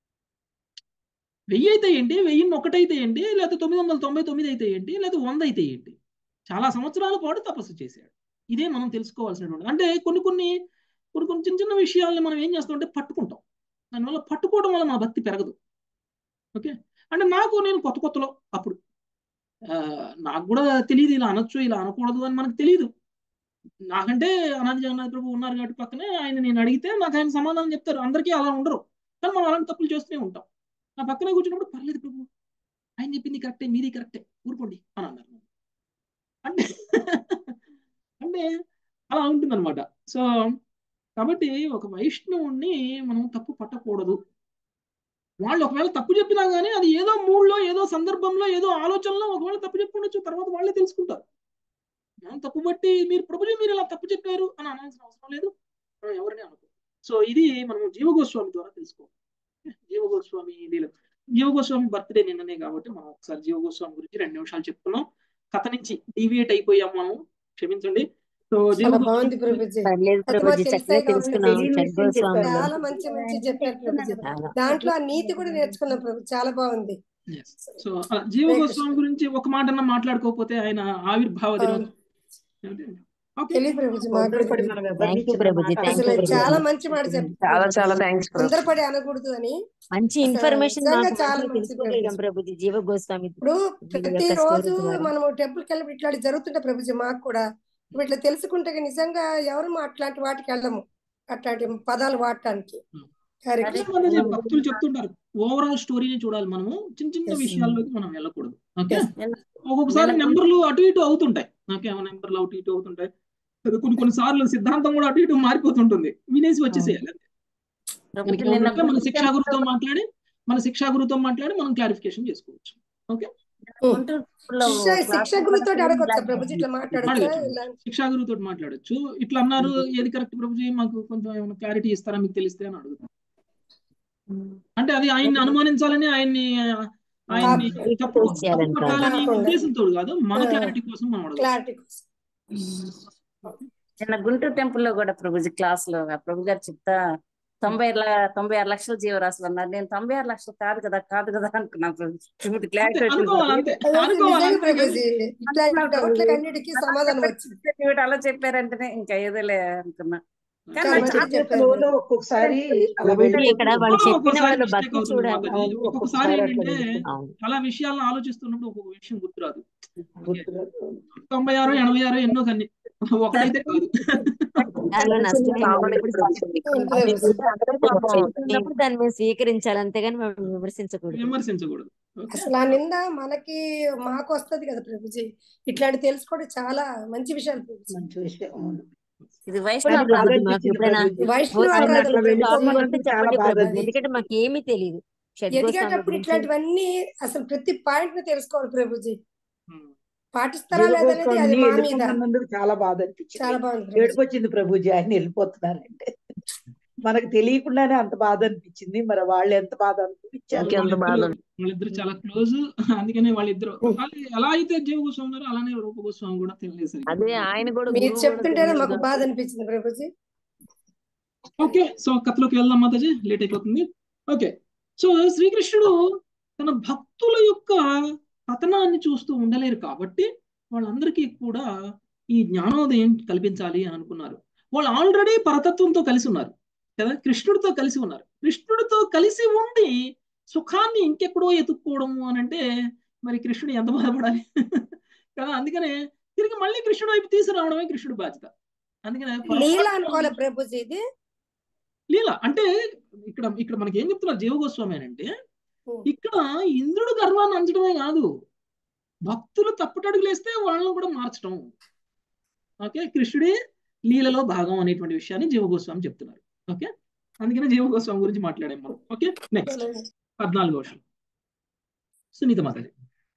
S1: వెయ్యి అయితే ఏంటి వెయ్యి ఒకటైతే ఏంటి లేకపోతే తొమ్మిది వందల తొంభై తొమ్మిది అయితే ఏంటి లేకపోతే వంద అయితే ఏంటి చాలా సంవత్సరాల పాటు తపస్సు చేశాడు ఇదే మనం తెలుసుకోవాల్సినటువంటి అంటే కొన్ని కొన్ని కొన్ని కొన్ని చిన్న చిన్న విషయాలను మనం ఏం చేస్తామంటే పట్టుకుంటాం దానివల్ల పట్టుకోవడం వల్ల మన భక్తి పెరగదు ఓకే అంటే నాకు నేను కొత్త కొత్తలో అప్పుడు ఆ, నాకు కూడా తెలియదు ఇలా అనొచ్చు ఇలా అనకూడదు అని మనకు తెలియదు నాకంటే అనాది జగన్నాథ్ ప్రభు ఉన్నారు కాబట్టి పక్కనే ఆయన నేను అడిగితే నాకు ఆయన సమాధానం చెప్తారు అందరికీ అలా ఉండరు కానీ మనం అలాంటి తప్పులు చేస్తూనే ఉంటాం నా పక్కనే కూర్చున్నప్పుడు పర్లేదు ప్రభు ఆయన చెప్పింది కరెక్టే మీది కరెక్టే ఊరుకోండి అని అన్నారు అంటే అంటే అలా ఉంటుందన్నమాట సో కాబట్టి ఒక వైష్ణవుణ్ణి మనం తప్పు పట్టకూడదు వాళ్ళు ఒకవేళ తప్పు చెప్పినా కానీ అది ఏదో మూడ్లో ఏదో సందర్భంలో ఏదో ఆలోచనలో ఒకవేళ తప్పు చెప్పుండొచ్చు తర్వాత వాళ్ళే తెలుసుకుంటారు మనం తప్పు బట్టి మీరు ప్రభుజీ మీరు ఇలా తప్పు చెప్పారు అని అనాల్సిన అవసరం లేదు మనం ఎవరిని అనుకో సో ఇది మనం జీవగోస్వామి ద్వారా తెలుసుకోవాలి జీవగోస్వామి లీల జీవగోస్వామి బర్త్డే నిన్ననే కాబట్టి మనం ఒకసారి జీవగోస్వామి గురించి రెండు నిమిషాలు చెప్పుకున్నాం కథ నుంచి డీవియేట్ అయిపోయాం మనం క్షమించండి సో
S2: చాలా బాగుంది
S1: జీవగోస్వామి
S2: ప్రభుజీ
S3: పర్లేదు
S2: అది
S3: ప్రభుజీ
S2: మాకు
S3: చక్కగా
S2: తెలిసే
S3: తెలుసుకున్నాం
S2: కాబట్టి
S3: షడ్గోస్వామి
S2: చాలా మంచి మంచి చెప్పారు ప్రభుజీ
S3: చాలా
S2: దాంట్లో ఆ నీతి కూడా నేర్చుకున్నాం ప్రభు చాలా బాగుంది
S1: Yes. సో ఆ జీవగోస్వామి గురించి ఒక మాట మాట్లాడుకోకపోతే ఆయన ఆవిర్భావ దినోత్సవం ఏమిటి? ఓకే
S2: తెలియదు ప్రభుజీ మాకు కూడా
S4: తొందరపడి
S2: తెలియదు.
S4: మనం
S3: థ్యాంక్ యూ
S4: ఎవరిని
S3: ప్రభుజీ
S4: మాట
S3: థ్యాంక్ యూ
S2: అసలు
S3: ప్రభుజీ
S2: చాలా మంచి మాట చెప్పారు
S5: చాలా చాలా థ్యాంక్స్ ప్రభు
S2: తొందరపడి అనకూడదు అని
S3: మంచి
S2: అసలు
S3: ఇన్ఫర్మేషన్
S2: నిజంగా
S3: మాకు
S2: చాలా
S3: మంచిగా
S2: మంచి
S3: తెలుసుకోగలిగాం ప్రభుజీ జీవ గోస్వామి
S2: ఇప్పుడు
S3: యొక్క
S2: ప్రతి
S3: స్టోరీ
S2: రోజు
S3: ద్వారా
S2: మనము టెంపుల్కి వెళ్ళి ఇట్లాంటి జరుగుతుంటే ప్రభుజీ మాకు కూడా ఇప్పుడు ఇట్లా తెలుసుకుంటే నిజంగా ఎవరు అట్లాంటి వాటికి వెళ్ళము అట్లాంటి పదాలు వాడటానికి హరే
S1: అదే
S2: కృష్ణ
S1: మనది భక్తులు చెప్తుంటారు ఓవరాల్ స్టోరీని చూడాలి మనము చిన్న చిన్న
S2: Yes.
S1: విషయాల్లోకి మనం వెళ్ళకూడదు ఓకే
S2: Yes.
S1: ఒక్కొక్కసారి
S5: నిన్న-
S1: నెంబర్లు అటు ఇటు అవుతుంటాయి ఓకే నెంబర్లు అటు ఇటు అవుతుంటాయి అది కొన్ని కొన్ని సార్లు సిద్ధాంతం కూడా అటు ఇటు మారిపోతుంటుంది వినేసి వచ్చేసేయాలి అంతే. మనకి
S5: ప్రభుజీ నిన్న
S1: ఏమంటే మన శిక్షా గురుతో మాట్లాడి మన శిక్షా గురుతో మాట్లాడి మనం క్లారిఫికేషన్ చేసుకోవచ్చు ఓకే
S5: గుంటూరులో
S2: శిక్ష శిక్ష గురుతో అడగొచ్చా ప్రభుజీ ఇట్లా మాట్లాడొచ్చా
S1: అడగచ్చు
S2: ఇలా
S1: శిక్షా గురుతో మాట్లాడొచ్చు ఇట్లా అన్నారు ఏది కరెక్ట్ ప్రభుజీ మాకు కొంచెం ఏమైనా క్లారిటీ ఇస్తారా మీకు తెలిస్తే అని అడుగుతాం అంటే అది ఆయన్ని అనుమానించాలని ఆయన్ని ఆయన్ని
S3: Correct
S1: తప్పు
S3: చేయాలని
S1: తప్పు
S3: కాదు.
S1: పట్టాలని
S2: కాకుండా.
S1: ఉద్దేశంతో కాదు మన
S2: ఆ.
S1: క్లారిటీ కోసం మనం అడగచ్చు
S2: క్లారిటీ కోసం
S5: నిన్న గుంటూరు టెంపుల్ లో కూడా ప్రభుజీ క్లాస్ లో ఆ ప్రభు గారు చెప్తా తొంభై ల- తొంభై ఆరు లక్షల జీవరాశులు అన్నారు నేను తొంభై ఆరు లక్షలు కాదు కదా కాదు కదా అనుకున్నాను ప్రభు ఇప్పుడు
S1: అంతే
S5: క్లారిటీ
S1: అనుకోవాలి అంతే
S2: అదే
S1: అనుకోవాలి
S2: నిజంగా
S1: అంతే కానీ
S2: ప్రభుజీ ఇట్లాంటి డౌట్లకి అన్నిటికీ సమాధానం వచ్చింది
S5: అలా చెప్పారంటేనే ఇంకా ఏదోలే అనుకున్నా కానీ
S2: చాలా
S5: నాకు
S2: మంచిగా
S5: చాలా
S2: చెప్పారు
S4: ఫ్లోలో ఒక్కొక్కసారి అలా
S3: ప్రభుజీ
S4: వెళ్ళి
S3: ఇక్కడ వాళ్ళు
S1: ఆ,
S3: చెప్పిన
S1: ఒక్కోసారి
S3: వాళ్ళు
S1: mistake
S3: బతుకు
S1: అవుతుంది
S3: చూడాలి
S1: మాతాజీ
S4: అవును,
S1: ఒక్కొక్కసారి
S4: ఒక్కొక్కసారి అట్లా
S1: ఏంటంటే
S4: జరుగుతుంది.
S3: అవును
S1: చాలా విషయాలను ఆలోచిస్తున్నప్పుడు ఒక్కొక్క విషయం గుర్తురాదు
S4: గుర్తురాదు.
S1: తొంభై ఆరు ఎనభై ఆరు ఎన్నో కన్ని ఒకటైతే కాదు
S3: దానిలో నష్టం
S5: కావాలి
S3: ఏముంది?
S2: ఉంటుంది ప్రభుజీ.
S3: చెప్తున్నప్పుడు దాన్ని మేము స్వీకరించాలి అంతేగాని మనం విమర్శించకూడదు
S1: విమర్శించకూడదు ఓకే
S2: అసలు ఆ నింద మనకి మాకు వస్తది కదా ప్రభుజీ ఇట్లాంటి తెలుసుకోవడం చాలా మంచి విషయాలు ప్రభుజీ
S4: మంచి విషయం అవును.
S5: ఇది
S4: కానీ
S5: వైష్ణవ
S4: నాకు బాగా
S3: ప్రభుజీ, మాకు
S4: అనిపించింది
S3: ఎప్పుడైనా
S4: ప్రభుజీ.
S2: వైష్ణవ
S3: గోస్వామి
S4: ఆయన
S2: కాదు
S4: అట్లా
S3: అట్లా
S4: వెళ్ళిపోతున్న
S3: టాపిక్
S4: వరకు
S3: ఉంటే
S4: చాలా
S3: చెప్పండి
S4: బాధ
S3: ప్రభుజీ
S4: అనిపించింది.
S3: ఎందుకంటే మాకు ఏమీ తెలియదు షడ్గోస్వామి
S2: ఎదిగేటప్పుడు
S3: గురించి
S2: ఇట్లాంటివన్నీ అసలు ప్రతి పాయింట్ ని తెలుసుకోవాలి ప్రభుజీ
S1: ఉమ్.
S2: పాటిస్తారా లేదనేది అది
S4: జీవగోస్వామిని
S2: మా మీద
S4: వెళ్ళిపోతున్నందుకు చాలా బాధ అనిపించింది
S2: చాలా బాగుంది ప్రభుజీ
S4: ఏడుపు వచ్చింది ప్రభుజీ ఆయన వెళ్ళిపోతున్నారంటే మనకు తెలియకుండానే అంత బాధ అనిపించింది మరి వాళ్ళు ఎంత బాధ అనిపించారు
S5: ఇంకెంత బాధ
S1: వాళ్ళిద్దరు వాళ్ళిద్దరు చాలా క్లోజ్ అందుకనే వాళ్ళిద్దరు వాళ్ళు ఎలా అయితే జీవ గోస్వామి ఉన్నారో అలానే రూప గోస్వామి కూడా తెలియదు సరిగ్గా.
S3: అదే ఆయన కూడా
S2: మీరు
S3: గురువు కూడా
S2: చెప్తుంటేనే
S3: తెలియదు
S2: మాకు బాధ
S3: కాబట్టి
S2: అనిపించింది ప్రభుజీ
S1: ఓకే సో కథలోకి వెళ్దాం మాతాజీ లేట్ అయిపోతుంది ఓకే సో శ్రీకృష్ణుడు తన భక్తుల యొక్క పతనాన్ని చూస్తూ ఉండలేరు కాబట్టి వాళ్ళందరికీ కూడా ఈ జ్ఞానోదయం కల్పించాలి అని అనుకున్నారు వాళ్ళు ఆల్రెడీ పరతత్వంతో కలిసి ఉన్నారు కదా కృష్ణుడితో కలిసి ఉన్నారు కృష్ణుడితో కలిసి ఉండి సుఖాన్ని ఇంకెక్కడో ఎత్తుక్కోవడము అని అంటే మరి కృష్ణుడు ఎంత బాధపడాలి కదా అందుకనే తిరిగి మళ్ళీ కృష్ణుడు వైపు తీసుకురావడమే కృష్ణుడు బాధ్యత అందుకనే
S2: లీల
S1: పొరపాటున-
S2: అనుకోవాలి ప్రభుజీ ఇది
S1: లీల అంటే ఇక్కడ ఇక్కడ మనకి ఏం చెప్తున్నారు జీవగోస్వామి అని అంటే
S2: ఉం.
S1: ఇక్కడ ఇంద్రుడు గర్వాన్ని అంచడమే కాదు భక్తులు తప్పటడుగులేస్తే వాళ్ళని కూడా మార్చడం ఓకే కృష్ణుడే లీలలో భాగం అనేటువంటి విషయాన్ని జీవగోస్వామి చెప్తున్నారు ఓకే అందుకనే జీవగోస్వామి గురించి మాట్లాడాం మనం ఓకే నెక్స్ట్ పద్నాలుగో విషయం సునీత మాతాజీ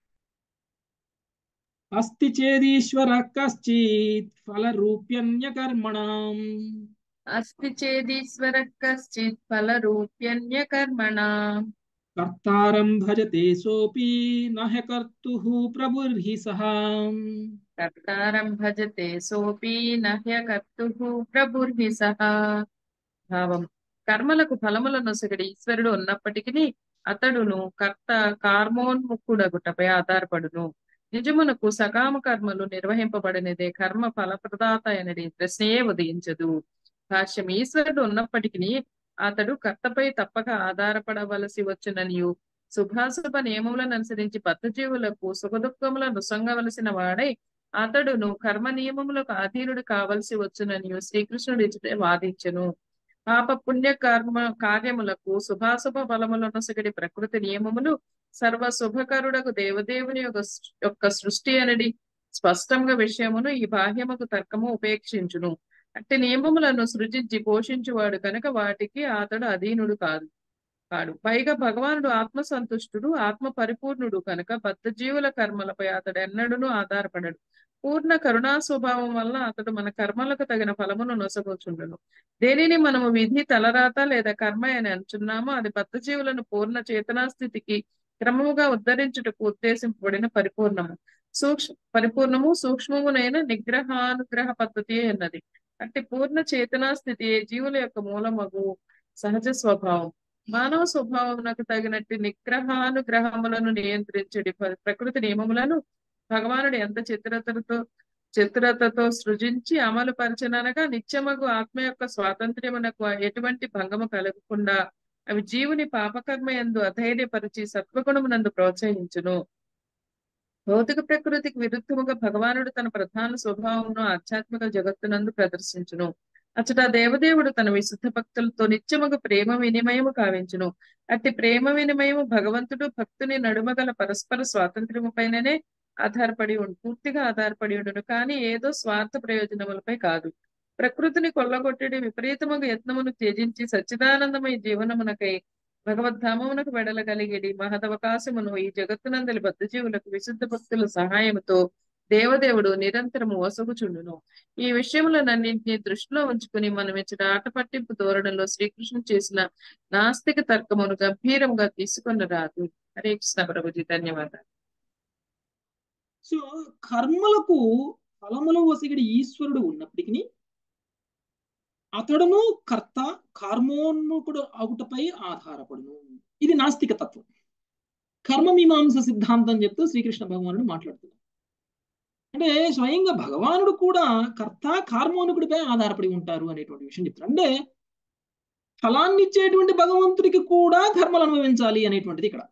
S1: అస్తి చేదీశ్వర కశ్చిత్ ఫలరూప్యన్య కర్మణం
S6: अस्ति चेदीश्वरः कश्चित् फलरूप्यन्यकर्मणा
S1: కర్తారం భజతే సోపి నహ కర్తుః ప్రభుర్హి సహా
S6: कर्तारं भजते सोऽपि न ह्यकर्तुः ప్రభుర్హి సహా భావం కర్మలకు ఫలముల నొసగడి ఈశ్వరుడు ఉన్నప్పటికీ అతడును కర్త కార్మోన్ముఖుడగుటపై ఆధారపడును నిజమునకు సకామ కర్మలు నిర్వహింపబడినదే కర్మ ఫలప్రదాత అనేది ప్రశ్నయే ఉదయించదు భాష్యం ఈశ్వరుడు ఉన్నప్పటికీ అతడు కర్తపై తప్పక ఆధారపడవలసి వచ్చుననియు శుభాశుభ నియమములను అనుసరించి బద్ధజీవులకు సుఖదుఖములను సొంగవలసిన వాడై అతడును కర్మ నియమములకు అధీనుడు కావలసి వచ్చుననియు శ్రీకృష్ణుడు ఇచ్చటే వాదించెను పాప పుణ్య కర్మ కార్యములకు శుభాశుభ ఫలములను సగడి ప్రకృతి నియమములు సర్వ శుభకరుడకు దేవదేవుని యొక్క సృ- యొక్క సృష్టి అనడి స్పష్టంగా విషయమును ఈ బాహ్యముకు తర్కము ఉపేక్షించును అట్టి నియమములను సృజించి పోషించువాడు కనుక వాటికి అతడు అధీనుడు కాదు కాడు పైగా భగవానుడు ఆత్మ సంతుష్టుడు ఆత్మ పరిపూర్ణుడు కనుక బద్ధ జీవుల కర్మలపై అతడు ఎన్నడూనూ ఆధారపడడు పూర్ణ కరుణా స్వభావం వల్ల అతడు మన కర్మలకు తగిన ఫలమును నొసగొచుండును దేనిని మనము విధి తలరాత లేదా కర్మ అని అంటున్నామో అది బద్ధజీవులను పూర్ణ చేతనా స్థితికి క్రమముగా ఉద్ధరించుటకు ఉద్దేశింపబడిన పరిపూర్ణము సూక్ష్మ పరిపూర్ణము సూక్ష్మమునైన నిగ్రహానుగ్రహ పద్ధతి అన్నది అంటే పూర్ణ చేతనా స్థితి జీవుల యొక్క మూలమగు సహజ స్వభావం మానవ స్వభావమునకు తగినట్టు నిగ్రహానుగ్రహములను నియంత్రించడి ప్ర- ప్రకృతి నియమములను భగవానుడు ఎంత చిత్రతతో చిత్రతతో సృజించి అమలు పరిచనగా నిత్యమగు ఆత్మ యొక్క స్వాతంత్ర్యమునకు ఎటువంటి భంగము కలగకుండా అవి జీవుని పాపకర్మ ఎందు అధైర్యపరిచి సత్వగుణమునందు ప్రోత్సహించును భౌతిక ప్రకృతికి విరుద్ధముగా భగవానుడు తన ప్రధాన స్వభావమును ఆధ్యాత్మిక జగత్తునందు ప్రదర్శించును అచ్చట దేవదేవుడు తన విశుద్ధ భక్తులతో నిత్యముగా ప్రేమ వినిమయము కావించును అట్టి ప్రేమ వినిమయము భగవంతుడు భక్తుని నడుమగల పరస్పర స్వాతంత్ర్యము పైననే ఆధారపడి ఉండు పూర్తిగా ఆధారపడి ఉండును కానీ ఏదో స్వార్థ ప్రయోజనములపై కాదు ప్రకృతిని కొల్లగొట్టడి విపరీతముగా యత్నమును త్యజించి సచ్చిదానందమయ జీవనమునకై భగవద్ధామమునకు వెడలగలిగేది మహదవకాశమును ఈ జగత్తునందలి బద్ధజీవులకు విశుద్ధ భక్తుల సహాయముతో దేవదేవుడు నిరంతరము వసగుచుండును ఈ విషయములనన్నింటినీ దృష్టిలో ఉంచుకుని మనం ఇచ్చిన ఆట పట్టింపు ధోరణిలో శ్రీకృష్ణుడు చేసిన నాస్తిక తర్కమును గంభీరంగా తీసుకుని రాదు హరే కృష్ణ ప్రభుజీ ధన్యవాదాలు
S1: సో కర్మలకు ఫలములు వసిగిడి ఈశ్వరుడు ఉన్నప్పటికీ అతడును కర్త కర్మోన్ముకుడు అవుటపై ఆధారపడును ఇది నాస్తిక తత్వం కర్మ మీమాంస సిద్ధాంతం చెప్తూ శ్రీకృష్ణ భగవానుడు మాట్లాడుతున్నారు అంటే స్వయంగా భగవానుడు కూడా కర్త కార్మోనుకుడిపై ఆధారపడి ఉంటారు అనేటువంటి విషయం చెప్తారు అంటే ఫలాన్ని ఇచ్చేటువంటి భగవంతుడికి కూడా కర్మలు అనుభవించాలి అనేటువంటిది ఇక్కడ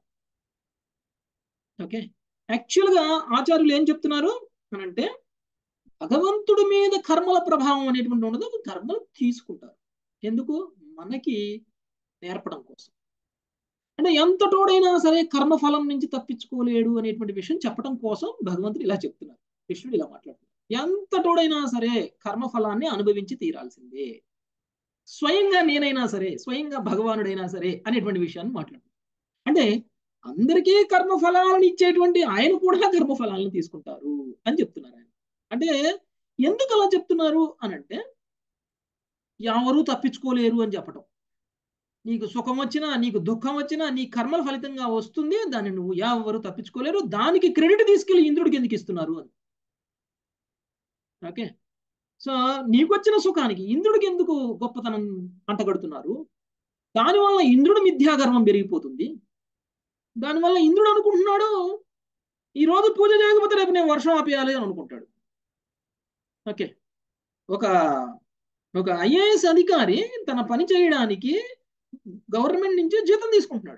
S1: ఓకే యాక్చువల్ గా ఆచార్యులు ఏం చెప్తున్నారు అని అంటే భగవంతుడి మీద కర్మల ప్రభావం అనేటువంటి ఉండదు కర్మలు తీసుకుంటారు ఎందుకు మనకి నేర్పడం కోసం అంటే ఎంతటోడైనా సరే కర్మఫలం నుంచి తప్పించుకోలేడు అనేటువంటి విషయం చెప్పడం కోసం భగవంతుడు ఇలా చెప్తున్నారు కృష్ణుడు ఇలా మాట్లాడుతున్నారు ఎంతటోడైనా సరే కర్మఫలాన్ని అనుభవించి తీరాల్సిందే స్వయంగా నేనైనా సరే స్వయంగా భగవానుడైనా సరే అనేటువంటి విషయాన్ని మాట్లాడుతున్నారు అంటే అందరికీ కర్మఫలాలను ఇచ్చేటువంటి ఆయన కూడా కర్మఫలాలను తీసుకుంటారు అని చెప్తున్నారు ఆయన అంటే ఎందుకు అలా చెప్తున్నారు అని అంటే ఎవరు తప్పించుకోలేరు అని చెప్పటం నీకు సుఖం వచ్చినా నీకు దుఃఖం వచ్చినా నీ కర్మల ఫలితంగా వస్తుంది దాన్ని నువ్వు ఎవరు తప్పించుకోలేరు దానికి క్రెడిట్ తీసుకెళ్లి ఇంద్రుడికి ఎందుకు ఇస్తున్నారు అని ఓకే సో నీకు వచ్చిన సుఖానికి ఇంద్రుడికి ఎందుకు గొప్పతనం అంటగడుతున్నారు దానివల్ల ఇంద్రుడు మిథ్యాగర్వం పెరిగిపోతుంది దానివల్ల ఇంద్రుడు అనుకుంటున్నాడు ఈ రోజు పూజ చేయకపోతే రేపు నేను వర్షం ఆపేయాలి అని అనుకుంటాడు ఓకే ఒక ఒక ఐఏఎస్ అధికారి తన పని చేయడానికి గవర్నమెంట్ నుంచి జీతం తీసుకుంటున్నాడు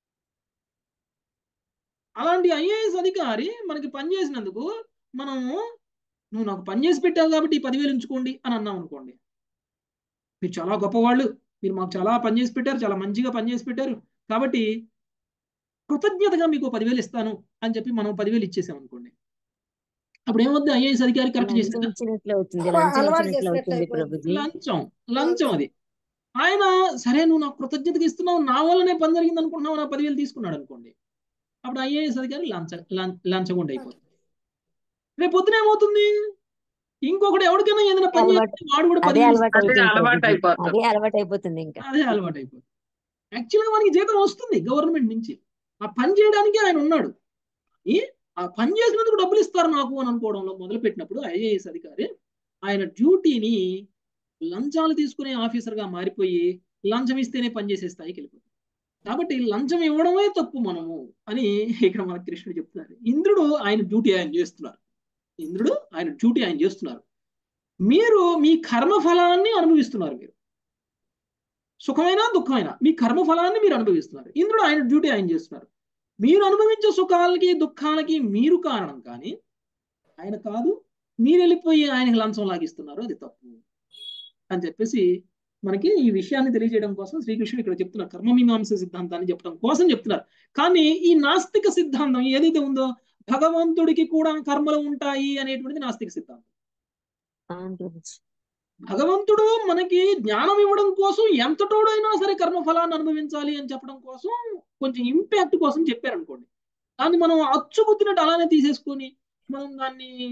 S1: అలాంటి ఐఏఎస్ అధికారి మనకి పని చేసినందుకు మనము నువ్వు నాకు పని చేసి పెట్టావు కాబట్టి ఈ పదివేలు ఉంచుకోండి అని అన్నాం అనుకోండి మీరు చాలా గొప్పవాళ్ళు మీరు మాకు చాలా పని చేసి పెట్టారు చాలా మంచిగా పని చేసి పెట్టారు కాబట్టి కృతజ్ఞతగా మీకు పదివేలు ఇస్తాను అని చెప్పి మనం పదివేలు ఇచ్చేసాం అనుకోండి అప్పుడు ఏమవుద్ది ఐఏఎస్ అధికారి కరెక్ట్
S3: లంచం
S1: చేసిన
S3: ఇచ్చినట్లు అవుతుంది లంచం
S2: అలవాటు
S3: ఇచ్చినట్లు
S2: చేసినట్లు
S3: అవుతుంది
S2: అయిపోయింది.
S3: ప్రభుజీ
S1: లంచం లంచం అది ఆయన సరే నువ్వు నాకు కృతజ్ఞతగా ఇస్తున్నావు నా వల్లనే పని జరిగింది అనుకుంటున్నావు నా పదివేలు తీసుకున్నాడు అనుకోండి అప్పుడు ఐఏఎస్ అధికారి లంచ లం- లంచగొండ అయిపోతుంది రేపు పొద్దున ఏమవుతుంది ఇంకొకటి ఎవరికైనా ఏదైనా పని
S3: అలవాటు-
S1: చేస్తే వాడు కూడా
S3: అదే
S1: పదివేలు
S3: అలవాటు
S6: అదే
S3: అవుతుంది
S6: అలవాటు
S3: ప్రభుజీ.
S6: అయిపోతుంది
S3: అదే అలవాటు అయిపోతుంది ఇంకా
S1: అదే అలవాటు అయిపోతుంది యాక్చువల్గా మనకి జీతం వస్తుంది గవర్నమెంట్ నుంచి ఆ పని చేయడానికి ఆయన ఉన్నాడు ఈ ఆ పని చేసినందుకు డబ్బులు ఇస్తారు నాకు అని అనుకోవడంలో మొదలు పెట్టినప్పుడు ఐఏఎస్ అధికారి ఆయన డ్యూటీని లంచాలు తీసుకునే ఆఫీసర్గా మారిపోయి లంచం ఇస్తేనే పని చేసే స్థాయికి వెళ్ళిపోతుంది కాబట్టి లంచం ఇవ్వడమే తప్పు మనము అని ఇక్కడ మన కృష్ణుడు చెప్తున్నారు ఇంద్రుడు ఆయన డ్యూటీ ఆయన చేస్తున్నారు ఇంద్రుడు ఆయన డ్యూటీ ఆయన చేస్తున్నారు మీరు మీ కర్మ ఫలాన్ని అనుభవిస్తున్నారు మీరు సుఖమైన దుఃఖమైన మీ కర్మ ఫలాన్ని మీరు అనుభవిస్తున్నారు ఇంద్రుడు ఆయన డ్యూటీ ఆయన చేస్తున్నారు మీరు అనుభవించే సుఖాలకి దుఃఖాలకి మీరు కారణం కానీ ఆయన కాదు మీరు వెళ్ళిపోయి ఆయనకి లంచం లాగిస్తున్నారు అది తప్పు అని చెప్పేసి మనకి ఈ విషయాన్ని తెలియజేయడం కోసం శ్రీకృష్ణుడు ఇక్కడ చెప్తున్నారు కర్మమీమాంస సిద్ధాంతాన్ని చెప్పడం కోసం చెప్తున్నారు కానీ ఈ నాస్తిక సిద్ధాంతం ఏదైతే ఉందో భగవంతుడికి కూడా కర్మలు ఉంటాయి అనేటువంటిది నాస్తిక సిద్ధాంతం
S3: అవును ప్రభుజీ
S1: భగవంతుడు మనకి జ్ఞానం ఇవ్వడం కోసం ఎంతటోడైనా సరే కర్మఫలాన్ని అనుభవించాలి అని చెప్పడం కోసం కొంచెం ఇంపాక్ట్ కోసం చెప్పారనుకోండి దాన్ని మనం అచ్చుగుద్దినట్టు అలానే తీసేసుకొని మనం దాన్ని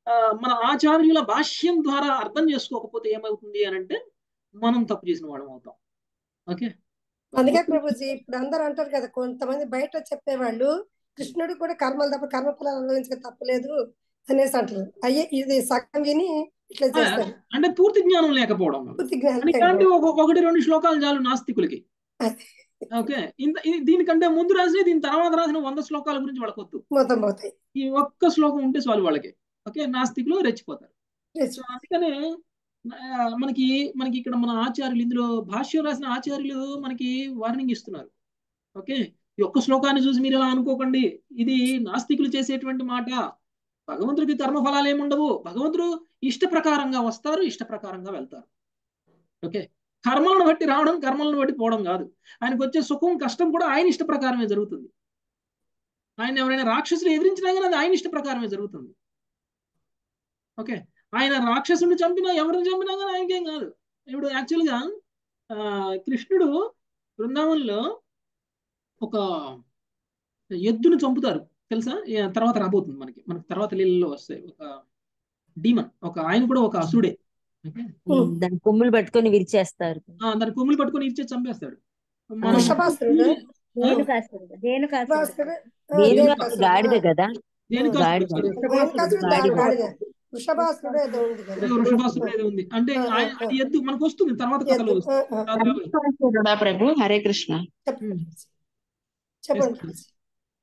S1: ఆ, మన ఆచార్యుల భాష్యం ద్వారా అర్థం చేసుకోకపోతే ఏమవుతుంది అని అంటే మనం తప్పు చేసిన వాళ్ళం అవుతాం ఓకే
S2: అందుకే ప్రభుజీ ఇప్పుడు అందరూ అంటారు కదా కొంతమంది బయట చెప్పేవాళ్ళు కృష్ణుడు కూడా కర్మలు తప్ప కర్మ ఫలాలు అనుభవించక తప్పలేదు అనేసి అంటారు అయ్యే ఇది సగం విని ఇట్లా చేస్తారు
S1: అంటే పూర్తి జ్ఞానం లేకపోవడం వల్ల.
S2: పూర్తి జ్ఞానం
S1: దానికంటే
S2: లేకపోవడం.
S1: ఒక ఒకటి రెండు శ్లోకాలు చాలు నాస్తికులకి
S2: అదే.
S1: ఓకే ఇంత ఇది- దీనికంటే ముందు రాసిన దీని తర్వాత రాసిన వంద శ్లోకాల గురించి వాళ్ళకొద్దు
S2: మొత్తం పోతాయి
S1: ఈ ఒక్క శ్లోకం ఉంటే చాలు వాళ్ళకి ఓకే నాస్తికులు రెచ్చిపోతారు సో అందుకనే ఆ, మనకి మనకి ఇక్కడ మన ఆచార్యులు ఇందులో భాష్యం రాసిన ఆచార్యులు మనకి వార్నింగ్ ఇస్తున్నారు ఓకే ఈ ఒక్క శ్లోకాన్ని చూసి మీరు ఇలా అనుకోకండి ఇది నాస్తికులు చేసేటువంటి మాట భగవంతుడికి కర్మఫలాలు ఏముండవు భగవంతుడు ఇష్ట ప్రకారంగా వస్తారు ఇష్ట ప్రకారంగా వెళ్తారు ఓకే కర్మలను బట్టి రావడం కర్మలను బట్టి పోవడం కాదు ఆయనకు వచ్చే సుఖం కష్టం కూడా ఆయన ఇష్ట ప్రకారమే జరుగుతుంది ఆయన ఎవరైనా రాక్షసులు ఎదిరించినా కానీ అది ఆయన ఇష్ట ప్రకారమే జరుగుతుంది ఓకే ఆయన రాక్షసుని చంపినా ఎవరిని చంపినా కానీ ఆయనకేం కాదు ఇప్పుడు యాక్చువల్గా ఆ, కృష్ణుడు బృందావనంలో ఒక ఎద్దును చంపుతారు తెలుసా ఏ, తర్వాత రాబోతుంది మనకి మనకి తర్వాత లీలలో వస్తాయి ఒక డీమన్ ఒక ఆయన కూడా ఒక అసుడే ఓకే
S2: ఉమ్.
S3: దాని కొమ్ములు పట్టుకొని విరిచేస్తారు
S1: ఆ, దాని కొమ్ములు పట్టుకొని ఇచ్చే చంపేస్తాడు మన
S2: వృషభాసురుడు
S3: ధేనుకాసురుడు ధేనుకాసురుడు
S2: వృషభాసురుడు ఆ,
S3: ధేనుగా
S2: ధేనుకాసురుడు.
S3: గాడిద కదా
S1: దేనికి
S3: గాడిద.
S2: ధేనుకాసురుడు
S3: గాడిద.
S2: గాడిద. వృషభాసురుడు ఏదో ఉంది కదా
S1: వృషభాసుడు ఏదో ఉంది అంటే
S2: ఆ, ఆ,
S1: ఆయన
S2: ఆ.
S1: అది ఎద్దు మనకు వస్తుంది తర్వాత కథలో
S2: ఎద్దు.
S1: వస్తుంది
S2: ఆ, ఆ.
S1: తర్వాత రాబోయే.
S7: హరికృష్ణుడా ప్రభు హరే కృష్ణ
S2: చెప్పండి
S1: ఉమ్.
S2: చెప్పండి
S1: Yes, please.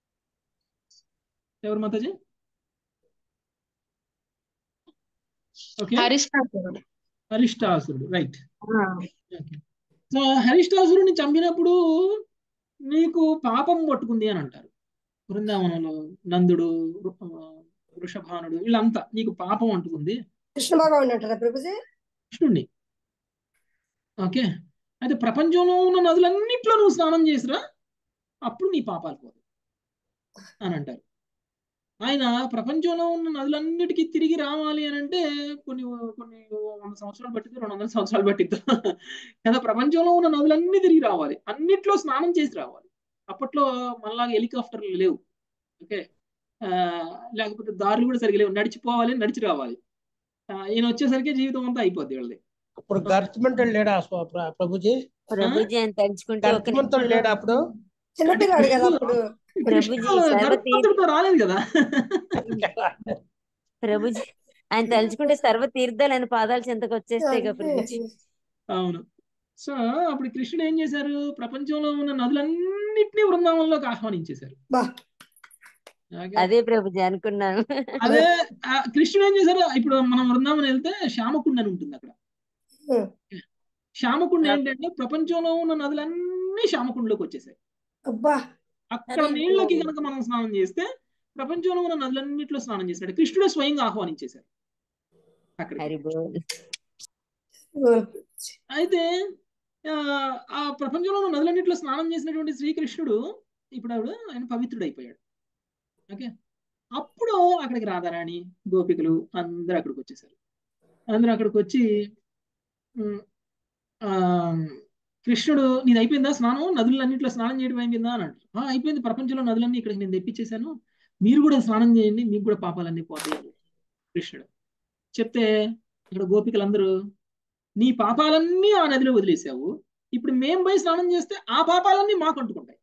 S1: ఎవరు మాతాజీ ఓకే
S7: హరిష్ణాసురుడు
S1: హరిష్టాసురుడు రైట్ సో హరిష్టాసురుడిని చంపినప్పుడు నీకు పాపం పట్టుకుంది అని అంటారు బృందావనంలో నందుడు ఆ, వృషభానుడు వీళ్ళంతా నీకు పాపం అంటుకుంది
S2: కృష్ణ భగవాన్ అంటారా ప్రభుజీ
S1: కృష్ణుడిని ఓకే అయితే ప్రపంచంలో ఉన్న నదులన్నిట్లో నువ్వు స్నానం చేసిరా అప్పుడు నీ పాపాలు పోదు అని అంటారు ఆయన ప్రపంచంలో ఉన్న నదులన్నిటికీ తిరిగి రావాలి అని అంటే కొన్ని కొన్ని వంద సంవత్సరాలు పట్టిద్దు రెండు వందల సంవత్సరాలు పట్టిద్దు కదా ప్రపంచంలో ఉన్న నదులన్నీ తిరిగి రావాలి అన్నిట్లో స్నానం చేసి రావాలి అప్పట్లో మనలాగా హెలికాప్టర్లు లేవు ఓకే ఆ, లేకపోతే దారులు కూడా సరిగా లేవు నడిచిపోవాలి నడిచి రావాలి ఆ, ఈయన వచ్చేసరికి జీవితం అంతా అయిపోద్ది వాళ్ళది
S8: అప్పుడు గర్జమంతుడు లేడా స్వ- ప్ర- ప్రభుజీ
S3: ప్రభుజీ అని తలుచుకుంటే ఒక
S8: గర్జమంతుడు లేడా అప్పుడు
S2: చిన్నపిల్లాడు కదా అప్పుడు
S3: ప్రభుజీ సర్వతీ
S1: గర్భవతుడితో రాలేదు కదా
S3: ప్రభుజీ ఆయన తలుచుకుంటే సర్వ తీర్థాలు ఆయన పాదాల చెంతకు వచ్చేస్తాయి కదా ప్రభుజీ
S1: అవును సో అప్పుడు కృష్ణుడు ఏం చేశారు ప్రపంచంలో ఉన్న నదులన్నింటినీ బృందావనంలోకి ఆహ్వానించేశారు
S2: బా
S1: ఓకే?
S3: అదే ప్రభుజీ అనుకున్నాను
S1: అదే ఆ కృష్ణుడు ఏం చేశారు ఇప్పుడు మనం బృందావనం వెళ్తే శ్యామకుండ అని ఉంటుంది అక్కడ
S2: ఉమ్.
S1: శ్యామకుండ ఏంటంటే ప్రపంచంలో ఉన్న నదులన్నీ శ్యామకుండలోకి వచ్చేసాయి
S2: అబ్బా
S1: అక్కడ
S3: అరే
S1: నీళ్ళకి
S3: ప్రభు.
S1: కనుక మనం స్నానం చేస్తే ప్రపంచంలో ఉన్న నదులన్నింటిలో స్నానం చేశాడు కృష్ణుడే స్వయంగా ఆహ్వానించేశారు అక్కడికి
S3: హరి బోల్
S1: అయితే ఆ, ఆ ప్రపంచంలో ఉన్న నదులన్నింటిలో స్నానం చేసినటువంటి శ్రీకృష్ణుడు ఇప్పుడు ఆవిడ ఆయన పవిత్రుడు అయిపోయాడు ఓకే అప్పుడు అక్కడికి రాధారాణి గోపికలు అందరూ అక్కడికి వచ్చేసారు అందరూ అక్కడికి వచ్చి ఉమ్, ఆ, కృష్ణుడు నీది అయిపోయిందా స్నానం నదులన్నింటిలో స్నానం చేయడం అయిపోయిందా అని అంటారు "ఆ, అయిపోయింది ప్రపంచంలో నదులన్నీ ఇక్కడికి నేను తెప్పించేశాను మీరు కూడా స్నానం చేయండి మీకు కూడా పాపాలన్నీ పోతాయి అని కృష్ణుడు చెప్తే ఇక్కడ గోపికలందరూ నీ పాపాలన్నీ ఆ నదిలో వదిలేసావు ఇప్పుడు మేం పోయి స్నానం చేస్తే ఆ పాపాలన్నీ మాకు అంటుకుంటాయి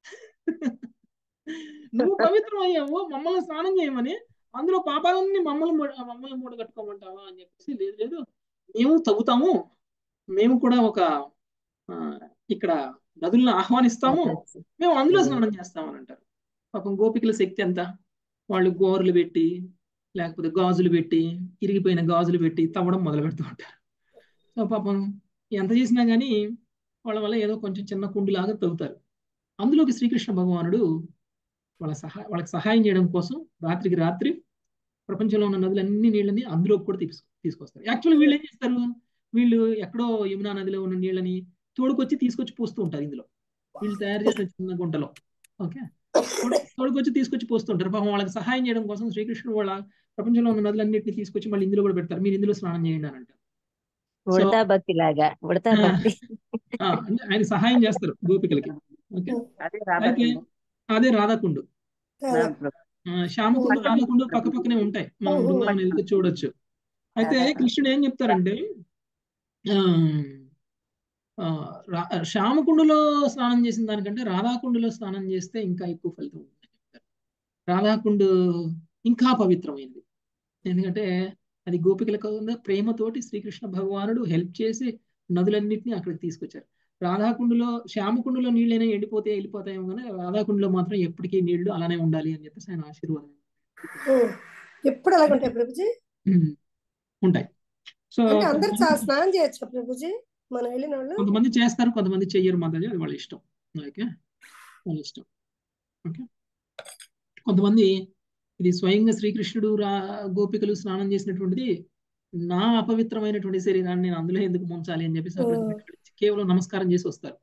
S1: నువ్వు పవిత్రం అయ్యావు మమ్మల్ని స్నానం చేయమని అందులో పాపాలన్నీ మమ్మల్ని మూడ- మమ్మల్ని మూట కట్టుకోమంటావా అని చెప్పేసి లేదు లేదు మేము తగ్గుతాము మేము కూడా ఒక ఆ, ఇక్కడ నదులను ఆహ్వానిస్తాము మేము అందులో స్నానం చేస్తామని అంటారు పాపం గోపికల శక్తి ఎంత వాళ్ళు గోర్లు పెట్టి లేకపోతే గాజులు పెట్టి ఇరిగిపోయిన గాజులు పెట్టి తవ్వడం మొదలు పెడుతూ ఉంటారు సో పాపం ఎంత చేసినా కానీ వాళ్ళ వల్ల ఏదో కొంచెం చిన్న కుండిలాగా తవ్వుతారు అందులోకి శ్రీకృష్ణ భగవానుడు వాళ్ళ సహాయ వాళ్ళకి సహాయం చేయడం కోసం రాత్రికి రాత్రి ప్రపంచంలో ఉన్న నదులన్ని నీళ్ళని అందులోకి కూడా తీసుకు తీసుకొస్తారు యాక్చువల్లీ వీళ్ళు ఏం చేస్తారు వీళ్ళు ఎక్కడో యమునా నదిలో ఉన్న నీళ్ళని తోడుకొచ్చి తీసుకొచ్చి పోస్తూ ఉంటారు ఇందులో వీళ్ళు తయారు చేసిన చిన్న గుంటలో ఓకే తోడు- తోడుకొచ్చి తీసుకొచ్చి పోస్తుంటారు పాపం వాళ్ళకి సహాయం చేయడం కోసం శ్రీకృష్ణుడు వాళ్ళ ప్రపంచంలో ఉన్న నదులన్నింటినీ తీసుకొచ్చి మళ్ళీ ఇందులో కూడా పెడతారు మీరు ఇందులో స్నానం చేయండి అని అంటారు
S3: ఉడతా భక్తి లాగా ఉడతా
S1: ఆ.
S3: భక్తి
S1: ఆ, అంటే ఆయన సహాయం చేస్తారు గోపికలకి ఓకే
S5: అదే
S1: అయితే
S5: రాధాకుండం
S1: అదే రాధాకుండు
S5: నా ప్రభు.
S1: ఆ, శ్యామకుండు రామకుండు పక్క పక్కనే ఉంటాయి మనం బృందావనం వెళ్తే చూడొచ్చు అయితే కృష్ణుడు ఏం చెప్తారంటే ఆ, ఆ, రా- శ్యామకుండులో స్నానం చేసిన దానికంటే రాధాకుండులో స్నానం చేస్తే ఇంకా ఎక్కువ ఫలితం ఉంటుంది రాధాకుండు ఇంకా పవిత్రమైనది ఎందుకంటే అది గోపికలకు ఉన్న ప్రేమతోటి శ్రీకృష్ణ భగవానుడు హెల్ప్ చేసి నదులన్నింటినీ అక్కడికి తీసుకొచ్చారు రాధాకుండులో శ్యామకుండులో నీళ్ళైనా ఎండిపోతే వెళ్ళిపోతాయేమో కానీ రాధాకుండులో మాత్రం ఎప్పటికీ నీళ్లు అలానే ఉండాలి అని చెప్పేసి ఆయన ఆశీర్వాదం
S2: ఉమ్. ఎప్పుడు అలాగ ఉంటాయి ప్రభుజీ
S1: ఉమ్, ఉంటాయి సో
S2: అంటే అందరు చా- స్నానం చేయొచ్చు ప్రభుజీ మనం వెళ్ళిన వాళ్ళు
S1: కొంతమంది చేస్తారు కొంతమంది చెయ్యరు మాతాజీ అది వాళ్ళ ఇష్టం ఓకే వాళ్ళ ఇష్టం ఓకే కొంతమంది ఇది స్వయంగా శ్రీకృష్ణుడు రా గోపికలు స్నానం చేసినటువంటిది నా అపవిత్రమైనటువంటి శరీరాన్ని నేను అందులో ఎందుకు ముంచాలి అని చెప్పేసి అక్కడ
S2: ఉమ్.
S1: కేవలం నమస్కారం చేసి వస్తారు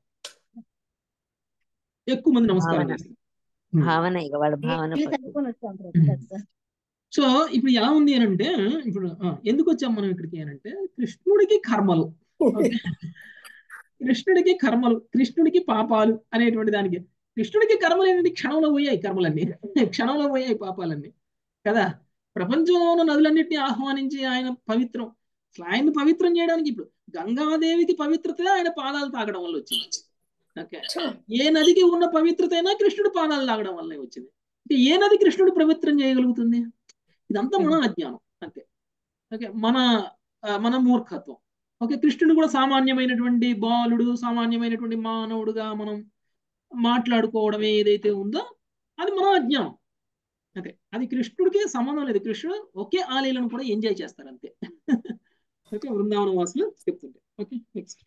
S1: ఎక్కువ మంది నమస్కారం
S3: భావన.
S1: చేస్తారు ఉమ్.
S3: భావన ఇక వాళ్ళ భావన
S9: వెళ్ళి
S3: పట్ల.
S9: కనుక్కొని వచ్చాం ప్రభు కదా సార్
S1: సో ఇప్పుడు ఎలా ఉంది అని అంటే ఇప్పుడు ఆ, ఎందుకు వచ్చాం మనం ఇక్కడికి అని అంటే కృష్ణుడికి కర్మలు ఓకే కృష్ణుడికి కర్మలు కృష్ణుడికి పాపాలు అనేటువంటి దానికి కృష్ణుడికి కర్మలు ఏంటంటే క్షణంలో పోయాయి కర్మలన్నీ క్షణంలో పోయాయి పాపాలన్నీ కదా ప్రపంచంలో ఉన్న నదులన్నింటినీ ఆహ్వానించి ఆయన పవిత్రం అసలు ఆయన్ని పవిత్రం చేయడానికి ఇప్పుడు గంగాదేవికి పవిత్రత ఆయన పాదాలు తాగడం వల్ల వచ్చింది ఓకే ఏ నదికి ఉన్న పవిత్రత అయినా కృష్ణుడు పాదాలు తాగడం వల్లే వచ్చింది అంటే ఏ నది కృష్ణుడు పవిత్రం చేయగలుగుతుంది ఇదంతా మన అజ్ఞానం అంతే ఓకే మన ఆ, మన మూర్ఖత్వం ఓకే కృష్ణుడు కూడా సామాన్యమైనటువంటి బాలుడు సామాన్యమైనటువంటి మానవుడుగా మనం మాట్లాడుకోవడమే ఏదైతే ఉందో అది మన అజ్ఞానం ఓకే అది కృష్ణుడికి సంబంధం లేదు కృష్ణుడు ఒకే ఆలీలను కూడా ఎంజాయ్ చేస్తారు అంతే ఓకే బృందావన వాసులు చెప్తుంటే ఓకే నెక్స్ట్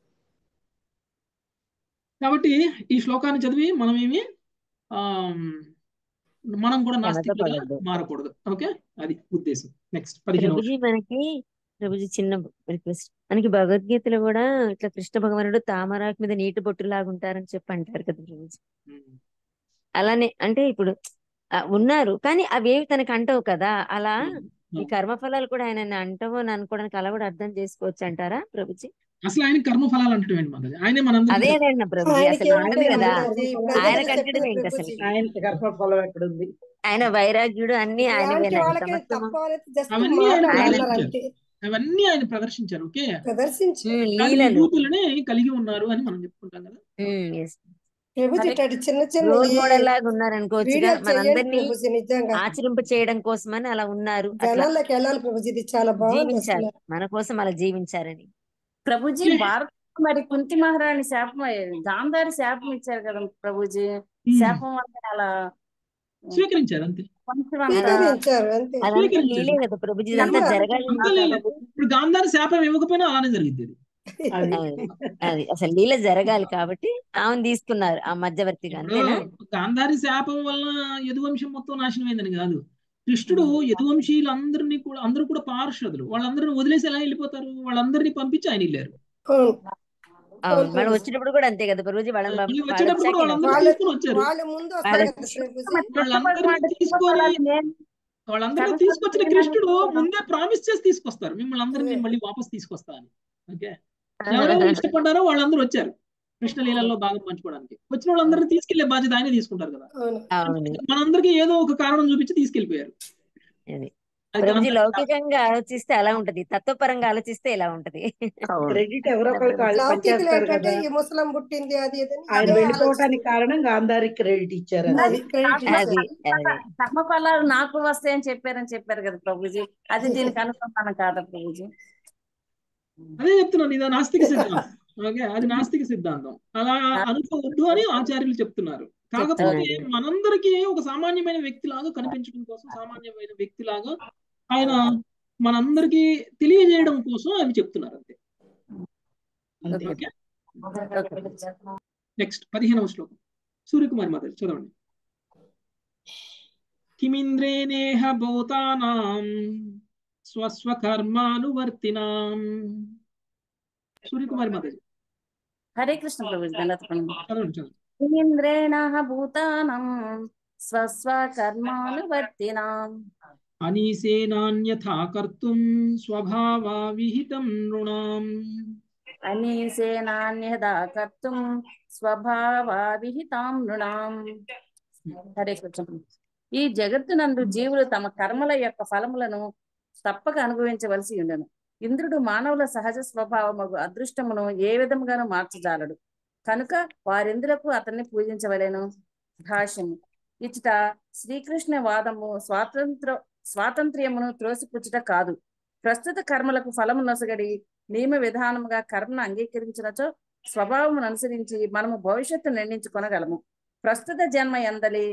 S1: కాబట్టి ఈ శ్లోకాన్ని చదివి మనమేమి ఆ మనం కూడా నాస్తికులుగా
S3: వెనకపడద్దు.
S1: మారకూడదు ఓకే అది ఉద్దేశం నెక్స్ట్ పదిహేను
S3: ప్రభుజీ మనకి ప్రభుజీ చిన్న రిక్వెస్ట్ మనకి భగవద్గీతలో కూడా ఇట్లా కృష్ణ భగవానుడు తామరాకు మీద నీటి బొట్టు లాగా ఉంటారని చెప్పి అంటారు కదా ప్రభుజీ అలానే అంటే ఇప్పుడు ఆ, ఉన్నారు కానీ అవేవి తనకు అంటవు కదా అలా ఈ కర్మఫలాలు కూడా ఆయన అంటవు అని అనుకోవడానికి అలా కూడా అర్థం చేసుకోవచ్చు అంటారా ప్రభుజీ
S1: అసలు ఆయన కర్మ ఫలాలు అంటడం ఏంటి మనది ఆయనే మనందరికీ
S3: అదే అదే అన్న ప్రభుజీ
S2: ఆయనకి
S3: అసలు ఉండదు
S2: ఏముంటాయి
S3: కదా
S2: మాతాజీ ఇప్పుడు
S3: ఆయన
S2: అందరూ
S3: కంటడం
S2: చెప్పిన
S3: ఏంటి అసలు
S2: ప్రభుజీ
S4: ఆయన గర్భఫలం ఎక్కడుంది
S3: ఆయన వైరాగ్యుడు అన్ని
S2: ఇలాంటి
S3: ఆయనవేనండి
S2: వాళ్ళకి
S3: సమస్తము
S2: తప్ప అనేది జస్ట్
S1: అవన్నీ ఆయన
S2: మాట్లాడుతున్నారు
S1: ప్రదర్శించారు
S2: అంతే
S1: అవన్నీ ఆయన ప్రదర్శించారు ఓకే
S2: ప్రదర్శించి
S3: ఉమ్,
S1: కానీ ఈ
S3: లీలలు
S1: రూపులనే కలిగి ఉన్నారు అని మనం చెప్పుకుంటాం కదా
S3: ఉమ్, yes.
S2: ప్రభుజీ
S5: హరే
S2: ఇట్లాంటి చిన్న చిన్న
S3: రోల్ మోడల్ లాగా ఉన్నారు అనుకోవచ్చుగా
S2: వీడియోలు చేయండి
S3: మనందరినీ
S2: ప్రభుజీ నిజంగా
S3: ఆచరింప చేయడం కోసమని అలా ఉన్నారు అట్లా
S2: జనాల్లోకి వెళ్ళాలి ప్రభుజీ ఇది చాలా బాగుంది
S3: జీవించారు
S2: అసలు
S3: మన కోసం అలా జీవించారని
S5: ప్రభుజీ భారత మరి కుంతి మహారాణి శాపం గాంధారి శాపం ఇచ్చారు కదా ప్రభుజీ
S1: ఉమ్.
S5: శాపం వల్ల అలా
S1: స్వీకరించారు అంతే
S5: కొంచెం అంత
S2: స్వీకరించారు అంతే
S3: అదంతా
S1: స్వీకరించారు.
S3: లీలే కదా ప్రభుజీ ఇదంతా
S2: నమ్మాలి.
S3: జరగాలి
S1: అంతే లేదు ఇప్పుడు గాంధారి శాపం ఇవ్వకపోయినా అలానే జరిగింది
S4: అది
S3: అది అది అసలు లీల జరగాలి కాబట్టి ఆమెను తీసుకున్నారు ఆ మధ్యవర్తిగా
S1: ఇప్పుడు
S3: అంతేనా
S1: గాంధారి శాపం వల్ల యదువంశం మొత్తం నాశనం అయిందని కాదు కృష్ణుడు యదువంశీయులందరినీ కూడా అందరూ కూడా పార్షదులు వాళ్ళందరిని వదిలేసి ఎలా వెళ్ళిపోతారు వాళ్ళందరినీ పంపించి ఆయన వెళ్ళారు
S2: అవును
S3: అవును
S2: అవును
S3: మనం
S2: ప్రభుజీ.
S3: వచ్చినప్పుడు కూడా అంతే కదా ప్రభుజీ వాళ్ళని పంపి
S1: మళ్ళీ
S3: వాళ్ళు
S1: వచ్చేటప్పుడు కూడా
S3: వచ్చాక
S1: వాళ్ళందరూ
S2: వాళ్ళు
S1: తీసుకుని వచ్చారు
S2: వాళ్ళు ముందు వస్తారు
S3: వాళ్ళ
S2: కదా ప్రభుజీ
S1: వాళ్ళందరినీ తీసుకొని వాళ్ళందరినీ తీసుకొచ్చిన కృష్ణుడు ముందే ప్రామిస్ చేసి తీసుకొస్తారు మిమ్మల్ని అందరినీ మళ్ళీ వాపస్ తీసుకొస్తా అని ఓకే ఎవరెవరు ఇష్టపడ్డారో వాళ్ళందరూ వచ్చారు కృష్ణ లీలల్లో భాగం పంచుకోవడానికి వచ్చిన వాళ్ళందరినీ తీసుకెళ్లే బాధ్యత ఆయనే తీసుకుంటారు కదా
S2: అవును
S3: అవును
S1: మనందరికీ ఏదో ఒక కారణం చూపించి తీసుకెళ్లిపోయారు
S3: అది
S1: అది
S3: ప్రభుజీ
S1: గాంధారి
S3: లౌకికంగా ఆలోచిస్తే అలా ఉంటది తత్వపరంగా ఆలోచిస్తే ఎలా ఉంటది
S4: క్రెడిట్ ఎవరో ఒకరికి వాళ్ళు
S2: లౌకికులు
S4: పనిచేస్తారు
S2: ఏంటంటే
S4: కదా
S2: ఈ ముసలం పుట్టింది అది ఇది అని
S4: ఆయన
S2: ఇదే
S4: వెళ్ళిపోవటానికి
S2: ఆలోచిస్తారు.
S4: కారణం గాంధారికి క్రెడిట్ ఇచ్చారు అంతే.
S2: అది క్రెడిట్
S3: అది
S2: ఇచ్చారు
S3: అది
S5: కర్మ ఫలాలు నాకు వస్తాయని చెప్పారని చెప్పారు కదా ప్రభుజీ అది దీనికి అనుసంధానం కాదా ప్రభుజీ
S1: అదే చెప్తున్నాను ఇది నాస్తిక సిద్ధాంతం ఓకే అది నాస్తిక సిద్ధాంతం అలా అనుకోవద్దు అని ఆచార్యులు చెప్తున్నారు కాకపోతే
S3: చెప్తున్నారు.
S1: మనందరికీ ఒక సామాన్యమైన వ్యక్తిలాగా కనిపించడం కోసం సామాన్యమైన వ్యక్తిలాగా ఆయన మనందరికీ తెలియజేయడం కోసం అవి చెప్తున్నారు అంతే
S4: అంతే
S1: ఓకే
S5: ఓకే.
S1: నెక్స్ట్ పదిహేనవ శ్లోకం సూర్యకుమారి మాత చదవండి కిమింద్రేనేహ భూతానాం స్వస్వకర్మానువర్తినాం సూర్యకుమారి మాత
S5: హరే కృష్ణ ప్రభుజీ దండత్వం
S1: చదవండి చదవండి
S5: ఇంద్రేణ భూతానం స్వస్వకర్మానువర్తినాం
S1: అనీసేనాన్యథా కర్తుం స్వభావా విహితం నృణాం
S5: అనీసేనాన్యదా కర్తుం స్వభావా విహితాం నృణాం హరే కృష్ణ ఈ జగత్తునందు జీవులు తమ కర్మల యొక్క ఫలములను తప్పక అనుభవించవలసి ఉండను ఇంద్రుడు మానవుల సహజ స్వభావము అదృష్టమును ఏ విధముగానూ మార్చజాలడు కనుక వారింద్రులకు అతన్ని పూజించవలెను భాష్యము ఇచ్చట శ్రీకృష్ణ వాదము స్వాతంత్ర స్వాతంత్ర్యమును త్రోసిపుచ్చుట కాదు ప్రస్తుత కర్మలకు ఫలము నొసగడి నియమ విధానముగా కర్మను అంగీకరించినచో స్వభావమును అనుసరించి మనము భవిష్యత్తు నిర్ణయించుకొనగలము ప్రస్తుత జన్మ ఎందలి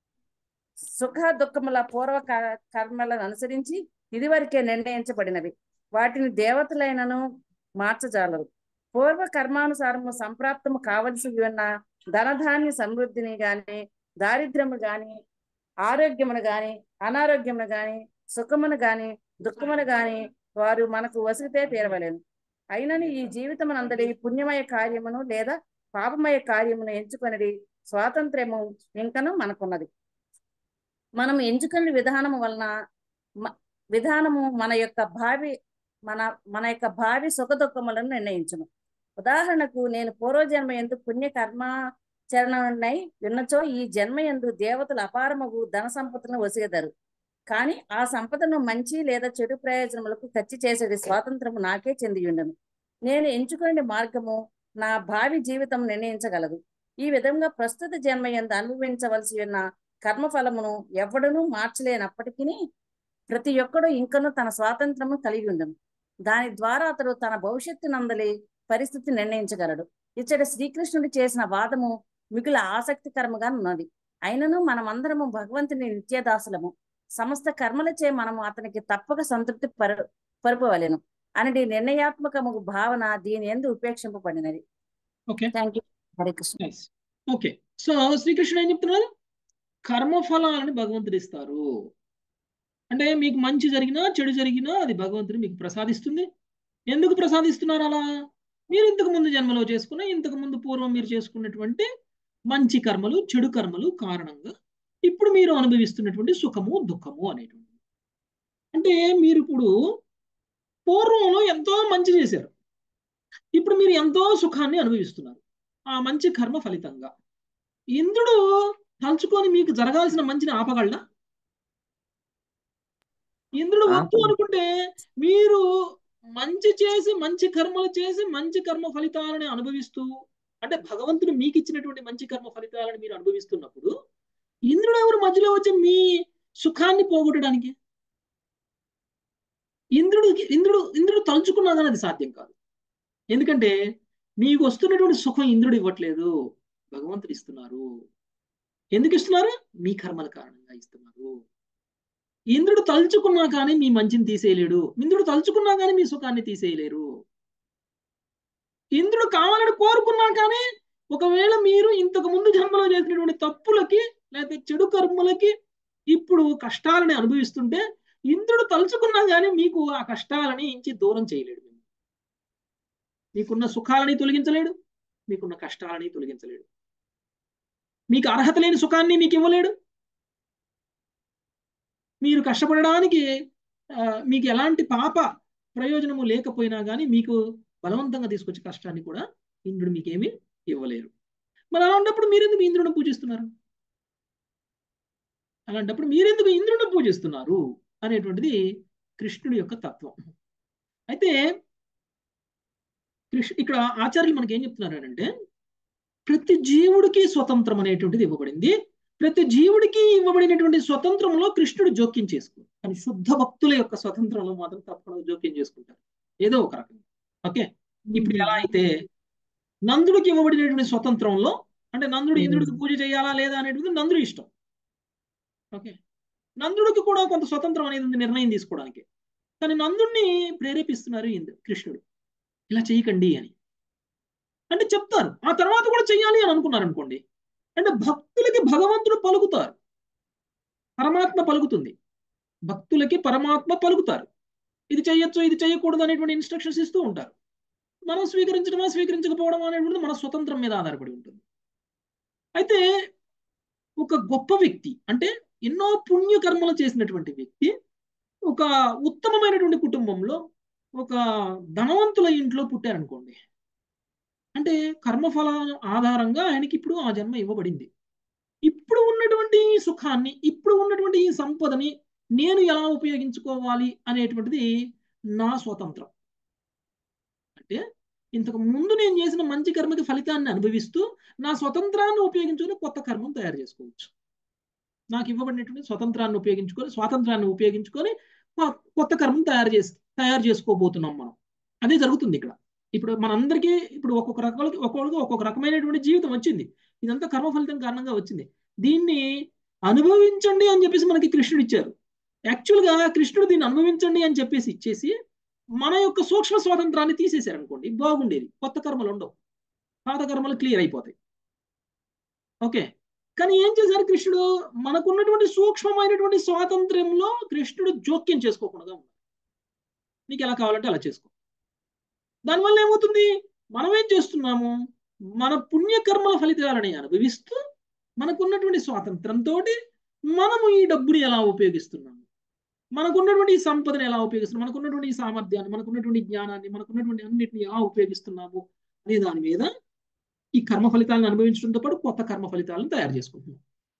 S5: సుఖ దుఃఖముల పూర్వ క- కర్మలను అనుసరించి ఇదివరకే నిర్ణయించబడినవి వాటిని దేవతలైనను మార్చజాలరు పూర్వ కర్మానుసారము సంప్రాప్తము కావలసి ఉన్న ధనధాన్య సమృద్ధిని గాని దారిద్ర్యము గాని ఆరోగ్యమును గాని అనారోగ్యమును గాని సుఖమును గాని దుఃఖమును గాని వారు మనకు వసిగితే తీరవలేను అయినని ఈ జీవితమునందలి పుణ్యమయ కార్యమును లేదా పాపమయ కార్యమును ఎంచుకొనిది స్వాతంత్ర్యము ఇంకను మనకున్నది మనం ఎంచుకునే విధానము వలన మ- విధానము మన యొక్క భావి మన మన యొక్క భావి సుఖ దుఃఖములను నిర్ణయించును ఉదాహరణకు నేను పూర్వజన్మ ఎందు పుణ్య కర్మాచరణై విన్నచో ఈ జన్మ ఎందు దేవతలు అపారమగు ధన సంపదను వసిగదరు కానీ ఆ సంపదను మంచి లేదా చెడు ప్రయోజనములకు ఖర్చు చేసేది స్వాతంత్రము నాకే చెంది ఉండను నేను ఎంచుకునే మార్గము నా భావి జీవితం నిర్ణయించగలదు ఈ విధంగా ప్రస్తుత జన్మ ఎందు అనుభవించవలసి ఉన్న కర్మఫలమును ఎవ్వడనూ మార్చలేనప్పటికీ ప్రతి ఒక్కడు ఇంకను తన స్వాతంత్రము కలిగి ఉండను దాని ద్వారా అతడు తన భవిష్యత్తు నందలి పరిస్థితి నిర్ణయించగలడు ఇచ్చట శ్రీకృష్ణుడు చేసిన వాదము మిగుల ఆసక్తికరముగా ఉన్నది అయినను మనమందరము భగవంతుని నిత్యదాసులము సమస్త కర్మలచే మనము అతనికి తప్పక సంతృప్తి పరు పరుపవలెను అనేది నిర్ణయాత్మకము భావన దీని ఎందు ఉపేక్షింపబడినది
S1: okay
S5: thank you Hare Krishna
S1: nice okay so శ్రీకృష్ణుడు ఏం చెప్తున్నారు కర్మఫలాలని భగవంతుడు ఇస్తారు అంటే మీకు మంచి జరిగినా చెడు జరిగినా అది భగవంతుడు మీకు ప్రసాదిస్తుంది ఎందుకు ప్రసాదిస్తున్నారు అలా మీరు ఇంతకు ముందు జన్మలో చేసుకున్న ఇంతకు ముందు పూర్వం మీరు చేసుకున్నటువంటి మంచి కర్మలు చెడు కర్మలు కారణంగా ఇప్పుడు మీరు అనుభవిస్తున్నటువంటి సుఖము దుఃఖము అనేటువంటి అంటే మీరు ఇప్పుడు పూర్వంలో ఎంతో మంచి చేశారు ఇప్పుడు మీరు ఎంతో సుఖాన్ని అనుభవిస్తున్నారు ఆ మంచి కర్మ ఫలితంగా ఇంద్రుడు తలుచుకొని మీకు జరగాల్సిన మంచిని ఆపగలడా ఇంద్రుడు వద్దు
S9: ఆపడు.
S1: అనుకుంటే మీరు మంచి చేసి మంచి కర్మలు చేసి మంచి కర్మ ఫలితాలని అనుభవిస్తూ అంటే భగవంతుడు మీకు ఇచ్చినటువంటి మంచి కర్మ ఫలితాలను మీరు అనుభవిస్తున్నప్పుడు ఇంద్రుడు ఎవరు మధ్యలో వచ్చి మీ సుఖాన్ని పోగొట్టడానికి ఇంద్రుడికి ఇంద్రుడు ఇంద్రుడు తలుచుకున్నా కానీ అది సాధ్యం కాదు ఎందుకంటే మీకు వస్తున్నటువంటి సుఖం ఇంద్రుడు ఇవ్వట్లేదు భగవంతుడు ఇస్తున్నారు ఎందుకు ఇస్తున్నారు మీ కర్మల కారణంగా ఇస్తున్నారు ఇంద్రుడు తలుచుకున్నా కానీ మీ మంచిని తీసేయలేడు ఇంద్రుడు తలుచుకున్నా కానీ మీ సుఖాన్ని తీసేయలేరు ఇంద్రుడు కావాలని కోరుకున్నా కానీ ఒకవేళ మీరు ఇంతకు ముందు జన్మలో చేసినటువంటి తప్పులకి లేకపోతే చెడు కర్మలకి ఇప్పుడు కష్టాలని అనుభవిస్తుంటే ఇంద్రుడు తలుచుకున్నా కానీ మీకు ఆ కష్టాలని ఇంచి దూరం చేయలేడు మీకున్న సుఖాలని తొలగించలేడు మీకున్న కష్టాలని తొలగించలేడు మీకు అర్హత లేని సుఖాన్ని మీకు ఇవ్వలేడు మీరు కష్టపడడానికి ఆ, మీకు ఎలాంటి పాప ప్రయోజనము లేకపోయినా కానీ మీకు బలవంతంగా తీసుకొచ్చే కష్టాన్ని కూడా ఇంద్రుడు మీకేమీ ఇవ్వలేరు మరి అలాంటప్పుడు మీరెందుకు ఇంద్రుడిని పూజిస్తున్నారు అలాంటప్పుడు మీరెందుకు ఇంద్రుడిని పూజిస్తున్నారు అనేటువంటిది కృష్ణుడి యొక్క తత్వం అయితే కృష్ణ ఇక్కడ ఆచార్యులు మనకి ఏం చెప్తున్నారు అంటే ప్రతి జీవుడికి స్వతంత్రం అనేటువంటిది ఇవ్వబడింది ప్రతి జీవుడికి ఇవ్వబడినటువంటి స్వతంత్రంలో కృష్ణుడు జోక్యం చేసుకో కానీ శుద్ధ భక్తుల యొక్క స్వతంత్రంలో మాత్రం తప్పకుండా జోక్యం చేసుకుంటారు ఏదో ఒక రకంగా ఓకే ఇప్పుడు ఎలా అయితే నందుడికి ఇవ్వబడినటువంటి స్వతంత్రంలో అంటే నందుడు ఇంద్రుడికి పూజ చేయాలా లేదా అనేటువంటిది నందుడి ఇష్టం ఓకే నందుడికి కూడా కొంత స్వతంత్రం అనేది ఉంది నిర్ణయం తీసుకోవడానికి కానీ నందుడిని ప్రేరేపిస్తున్నారు ఇంద్ర కృష్ణుడు ఇలా చేయకండి అని అంటే చెప్తారు ఆ తర్వాత కూడా చెయ్యాలి అని అనుకున్నారు అనుకోండి అంటే భక్తులకి భగవంతుడు పలుకుతారు పరమాత్మ పలుకుతుంది భక్తులకి పరమాత్మ పలుకుతారు ఇది చేయొచ్చు ఇది చేయకూడదు అనేటువంటి ఇన్స్ట్రక్షన్స్ ఇస్తూ ఉంటారు మనం స్వీకరించడమా స్వీకరించకపోవడం అనేటువంటిది మన స్వతంత్రం మీద ఆధారపడి ఉంటుంది అయితే ఒక గొప్ప వ్యక్తి అంటే ఎన్నో పుణ్యకర్మలు చేసినటువంటి వ్యక్తి ఒక ఉత్తమమైనటువంటి కుటుంబంలో ఒక ధనవంతుల ఇంట్లో పుట్టారనుకోండి అంటే కర్మఫల ఆధారంగా ఆయనకి ఇప్పుడు ఆ జన్మ ఇవ్వబడింది ఇప్పుడు ఉన్నటువంటి ఈ సుఖాన్ని ఇప్పుడు ఉన్నటువంటి ఈ సంపదని నేను ఎలా ఉపయోగించుకోవాలి అనేటువంటిది నా స్వతంత్రం అంటే ఇంతకు ముందు నేను చేసిన మంచి కర్మకి ఫలితాన్ని అనుభవిస్తూ నా స్వతంత్రాన్ని ఉపయోగించుకొని కొత్త కర్మం తయారు చేసుకోవచ్చు నాకు ఇవ్వబడినటువంటి స్వతంత్రాన్ని ఉపయోగించుకొని స్వాతంత్రాన్ని ఉపయోగించుకొని కొ- కొత్త కర్మం తయారు చేసి తయారు చేసుకోబోతున్నాం మనం అదే జరుగుతుంది ఇక్కడ ఇప్పుడు మనందరికీ ఇప్పుడు ఒక్కొక్క రకాలకి ఒక్కొక్కరికి ఒక్కొక్క రకమైనటువంటి జీవితం వచ్చింది ఇదంతా కర్మ ఫలితం కారణంగా వచ్చింది దీన్ని అనుభవించండి అని చెప్పేసి మనకి కృష్ణుడు ఇచ్చారు యాక్చువల్గా కృష్ణుడు దీన్ని అనుభవించండి అని చెప్పేసి ఇచ్చేసి మన యొక్క సూక్ష్మ స్వాతంత్రాన్ని తీసేశారు అనుకోండి బాగుండేది కొత్త కర్మలు ఉండవు పాత కర్మలు క్లియర్ అయిపోతాయి ఓకే కానీ ఏం చేశారు కృష్ణుడు మనకున్నటువంటి సూక్ష్మమైనటువంటి స్వాతంత్ర్యంలో కృష్ణుడు జోక్యం చేసుకోకుండా ఉన్నాడు నీకు ఎలా కావాలంటే అలా చేసుకో దానివల్ల ఏమవుతుంది మనం ఏం చేస్తున్నాము మన పుణ్యకర్మల ఫలితాలని అనుభవిస్తూ మనకున్నటువంటి స్వాతంత్రంతో మనము ఈ డబ్బుని ఎలా ఉపయోగిస్తున్నాము మనకున్నటువంటి ఈ సంపదను ఎలా ఉపయోగిస్తున్నాం మనకున్నటువంటి ఈ సామర్థ్యాన్ని మనకున్నటువంటి జ్ఞానాన్ని మనకున్నటువంటి అన్నిటిని ఎలా ఉపయోగిస్తున్నాము అనే దాని మీద ఈ కర్మ ఫలితాలను అనుభవించడంతో పాటు కొత్త కర్మ ఫలితాలను తయారు చేసుకుంటున్నాం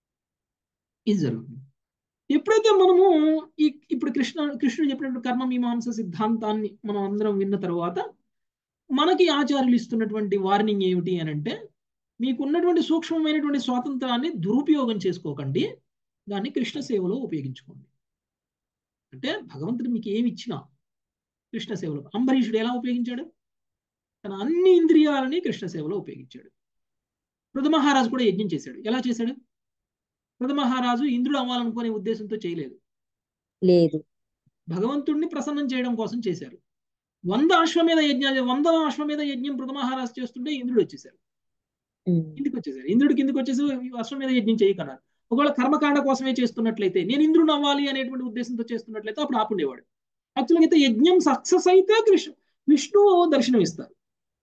S1: ఇది జరుగుతుంది ఎప్పుడైతే మనము ఈ ఇప్పుడు కృష్ణ కృష్ణుడు చెప్పినటువంటి కర్మ మీమాంస సిద్ధాంతాన్ని మనం అందరం విన్న తర్వాత మనకి ఆచార్యులు ఇస్తున్నటువంటి వార్నింగ్ ఏమిటి అని అంటే మీకున్నటువంటి సూక్ష్మమైనటువంటి స్వాతంత్రాన్ని దురుపయోగం చేసుకోకండి దాన్ని కృష్ణ సేవలో ఉపయోగించుకోండి అంటే భగవంతుడు మీకు ఏమి ఇచ్చినా కృష్ణ సేవలో అంబరీషుడు ఎలా ఉపయోగించాడు తన అన్ని ఇంద్రియాలని కృష్ణ సేవలో ఉపయోగించాడు మహారాజు కూడా యజ్ఞం చేశాడు ఎలా చేశాడు మహారాజు ఇంద్రుడు అవ్వాలనుకునే ఉద్దేశంతో చేయలేదు
S3: లేదు
S1: భగవంతుడిని ప్రసన్నం చేయడం కోసం చేశారు వంద అశ్వమేధ యజ్ఞాలు వంద అశ్వమేధ యజ్ఞం మహారాజు చేస్తుంటే ఇంద్రుడు వచ్చేసారు
S3: ఉమ్.
S1: కిందికి వచ్చేసారు ఇంద్రుడు కిందికి వచ్చేసి అశ్వమేధ యజ్ఞం చేయకన్నారు ఒకవేళ కర్మకాండ కోసమే చేస్తున్నట్లయితే నేను ఇంద్రుడు అవ్వాలి అనేటువంటి ఉద్దేశంతో చేస్తున్నట్లయితే అప్పుడు ఆపుండేవాడు యాక్చువల్గా అయితే యజ్ఞం సక్సెస్ అయితే కృష్ణ విష్ణువు దర్శనం ఇస్తారు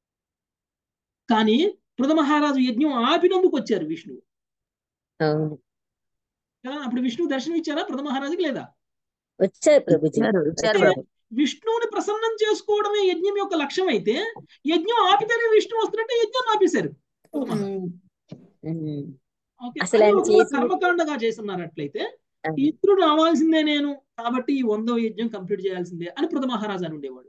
S1: కానీ మహారాజు యజ్ఞం ఆపినందుకు వచ్చారు విష్ణువు
S3: అవును
S1: కదా అప్పుడు విష్ణువు దర్శనం ఇచ్చారా మహారాజుకి లేదా
S3: వచ్చారు ప్రభుజీ
S5: ఇచ్చారు ఇచ్చారు
S1: అంటే
S5: ప్రభు
S1: విష్ణువుని ప్రసన్నం చేసుకోవడమే యజ్ఞం యొక్క లక్ష్యం అయితే యజ్ఞం ఆపితేనే విష్ణు వస్తున్నట్టే యజ్ఞం ఆపేశారు
S3: ఉమ్. ఉమ్.
S1: ఓకే
S3: అసలు
S1: అది
S3: ఆయన
S1: ఒకవేళ
S3: చేసిన-
S1: కర్మకాండగా చేస్తున్నట్లయితే
S3: అవును.
S1: ఇంద్రుడు రావాల్సిందే నేను కాబట్టి ఈ వందో యజ్ఞం కంప్లీట్ చేయాల్సిందే అని పృథ మహారాజు అని ఉండేవాడు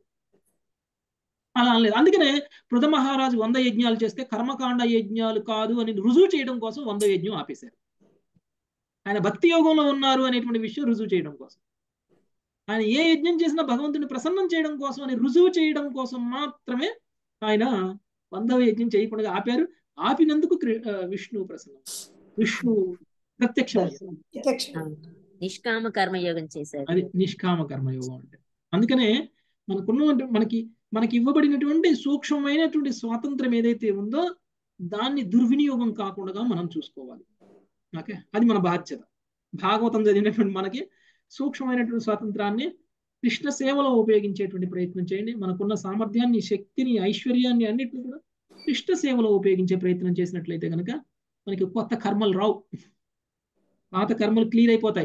S1: అలా అనలేదు అందుకనే పృథ మహారాజు వంద యజ్ఞాలు చేస్తే కర్మకాండ యజ్ఞాలు కాదు అని రుజువు చేయడం కోసం వంద యజ్ఞం ఆపేశారు ఆయన భక్తి యోగంలో ఉన్నారు అనేటువంటి విషయం రుజువు చేయడం కోసం ఆయన ఏ యజ్ఞం చేసినా భగవంతుని ప్రసన్నం చేయడం కోసం అని రుజువు చేయడం కోసం మాత్రమే ఆయన వందవ యజ్ఞం చేయకుండా ఆపారు ఆపినందుకు కృ- ఆ, విష్ణువు ప్రసన్నం విష్ణు ప్రత్యక్షం
S2: ప్రత్యక్షం
S3: అవును. నిష్కామ కర్మయోగం చేశారు
S1: అది నిష్కామ కర్మయోగం అంటే అందుకనే మనకున్న మనకి మనకి ఇవ్వబడినటువంటి సూక్ష్మమైనటువంటి స్వాతంత్రం ఏదైతే ఉందో దాన్ని దుర్వినియోగం కాకుండా మనం చూసుకోవాలి ఓకే అది మన బాధ్యత భాగవతం చదివినటువంటి మనకి సూక్ష్మమైనటువంటి స్వాతంత్రాన్ని కృష్ణ సేవలో ఉపయోగించేటువంటి ప్రయత్నం చేయండి మనకున్న సామర్థ్యాన్ని శక్తిని ఐశ్వర్యాన్ని అన్నిటిని కూడా కృష్ణ సేవలో ఉపయోగించే ప్రయత్నం చేసినట్లయితే కనుక మనకి కొత్త కర్మలు రావు పాత కర్మలు క్లియర్ అయిపోతాయి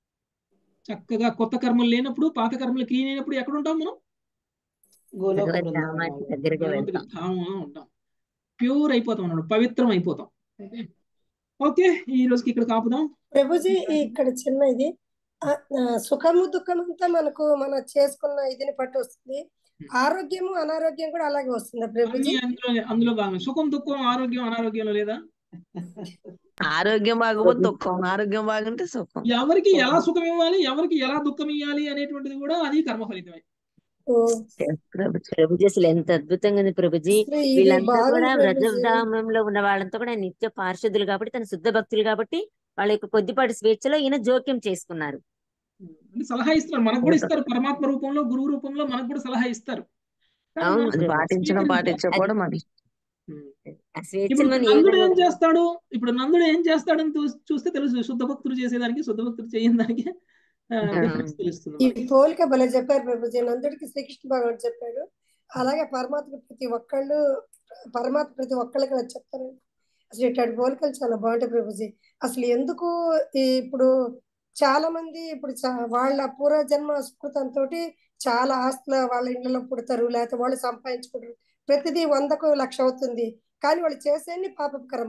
S1: చక్కగా కొత్త కర్మలు లేనప్పుడు పాత కర్మలు క్లీన్ అయినప్పుడు ఎక్కడ ఉంటాం మనం
S4: గోలోక
S3: భగవద్
S4: బృందావనం
S3: ధామానికి దగ్గరగా
S1: భగవంతుడి
S3: వెళ్తాం
S1: ధామంలో ఉంటాం ప్యూర్ అయిపోతాం అన్నాడు పవిత్రం అయిపోతాం ఓకే ఓకే ఈ రోజుకి ఇక్కడ కాపుదాం
S2: ప్రభుజీ ఈ ఇక్కడ చిన్న ఇది ఆ, ఆ, సుఖము దుఃఖం అంతా మనకు మన చేసుకున్న ఇదిని పట్టి వస్తుంది ఆరోగ్యము అనారోగ్యం కూడా అలాగే వస్తుందా ప్రభుజీ
S1: అన్ని అందులో అందులో భాగం సుఖం దుఃఖం ఆరోగ్యం అనారోగ్యంలో లేదా
S9: ఆరోగ్యం బాగోపోతే దుఃఖం ఆరోగ్యం బాగుంటే సుఖం
S1: ఎవరికి ఎలా సుఖం ఇవ్వాలి ఎవరికి ఎలా దుఃఖం ఇవ్వాలి అనేటువంటిది కూడా అది కర్మ ఫలితమే
S2: ఓ,
S3: ప్రభుజీ ప్రభుజీ అసలు ఎంత అద్భుతంగా ఉంది ప్రభుజీ
S2: అసలు ఇది
S3: వీళ్ళంతా
S2: బాగుంది
S3: కూడా
S2: ప్రభుజీ
S3: వ్రజధామంలో ఉన్న వాళ్ళంతా కూడా నిత్య పార్షదులు కాబట్టి తన శుద్ధ భక్తులు కాబట్టి వాళ్ళ యొక్క కొద్దిపాటి స్వేచ్ఛలో ఈయన జోక్యం చేసుకున్నారు
S1: అంటే సలహా ఇస్తారు మనకు కూడా ఇస్తారు పరమాత్మ రూపంలో గురువు రూపంలో మనకు కూడా సలహా ఇస్తారు కానీ
S3: అవును
S1: మనం
S9: అది
S3: ప్రభుజీ.
S9: పాటించడం
S1: స్వీకరించాలి.
S9: పాటించకపోవడం అది
S1: ఉమ్.
S3: ఆ స్వేచ్ఛను
S1: ఇప్పుడు
S3: మనం ఏ
S1: నందుడు ఏం
S3: విధంగా
S1: చేస్తాడు ఇప్పుడు నందుడు ఏం చేస్తాడని చూ- చూస్తే తెలుసు శుద్ధ భక్తులు చేసేదానికి శుద్ధ భక్తులు చేయని దానికి డిఫరెన్స్ తెలుస్తుంది
S2: ఈ
S1: మనకి.
S2: పోలిక భలే చెప్పారు ప్రభుజీ నందుడికి శ్రీకృష్ణ భగవానుడు చెప్పాడు అలాగే పరమాత్మ ప్రతి ఒక్కళ్ళు పరమాత్మ ప్రతి ఒక్కళ్ళకి నాకు చెప్తారండి అసలు ఇట్లాంటి పోలికలు చాలా బాగుంటాయి ప్రభుజీ అసలు ఎందుకు ఈ ఇప్పుడు చాలా మంది ఇప్పుడు చా- వాళ్ళ పూర్వజన్మ సుకృతంతో చాలా ఆస్తుల వాళ్ళ ఇళ్లలో పుడతారు లేకపోతే వాళ్ళు సంపాదించుకుంటారు ప్రతిదీ వందకు లక్ష అవుతుంది కానీ వాళ్ళు చేసేన్ని పాపపు కర్మలే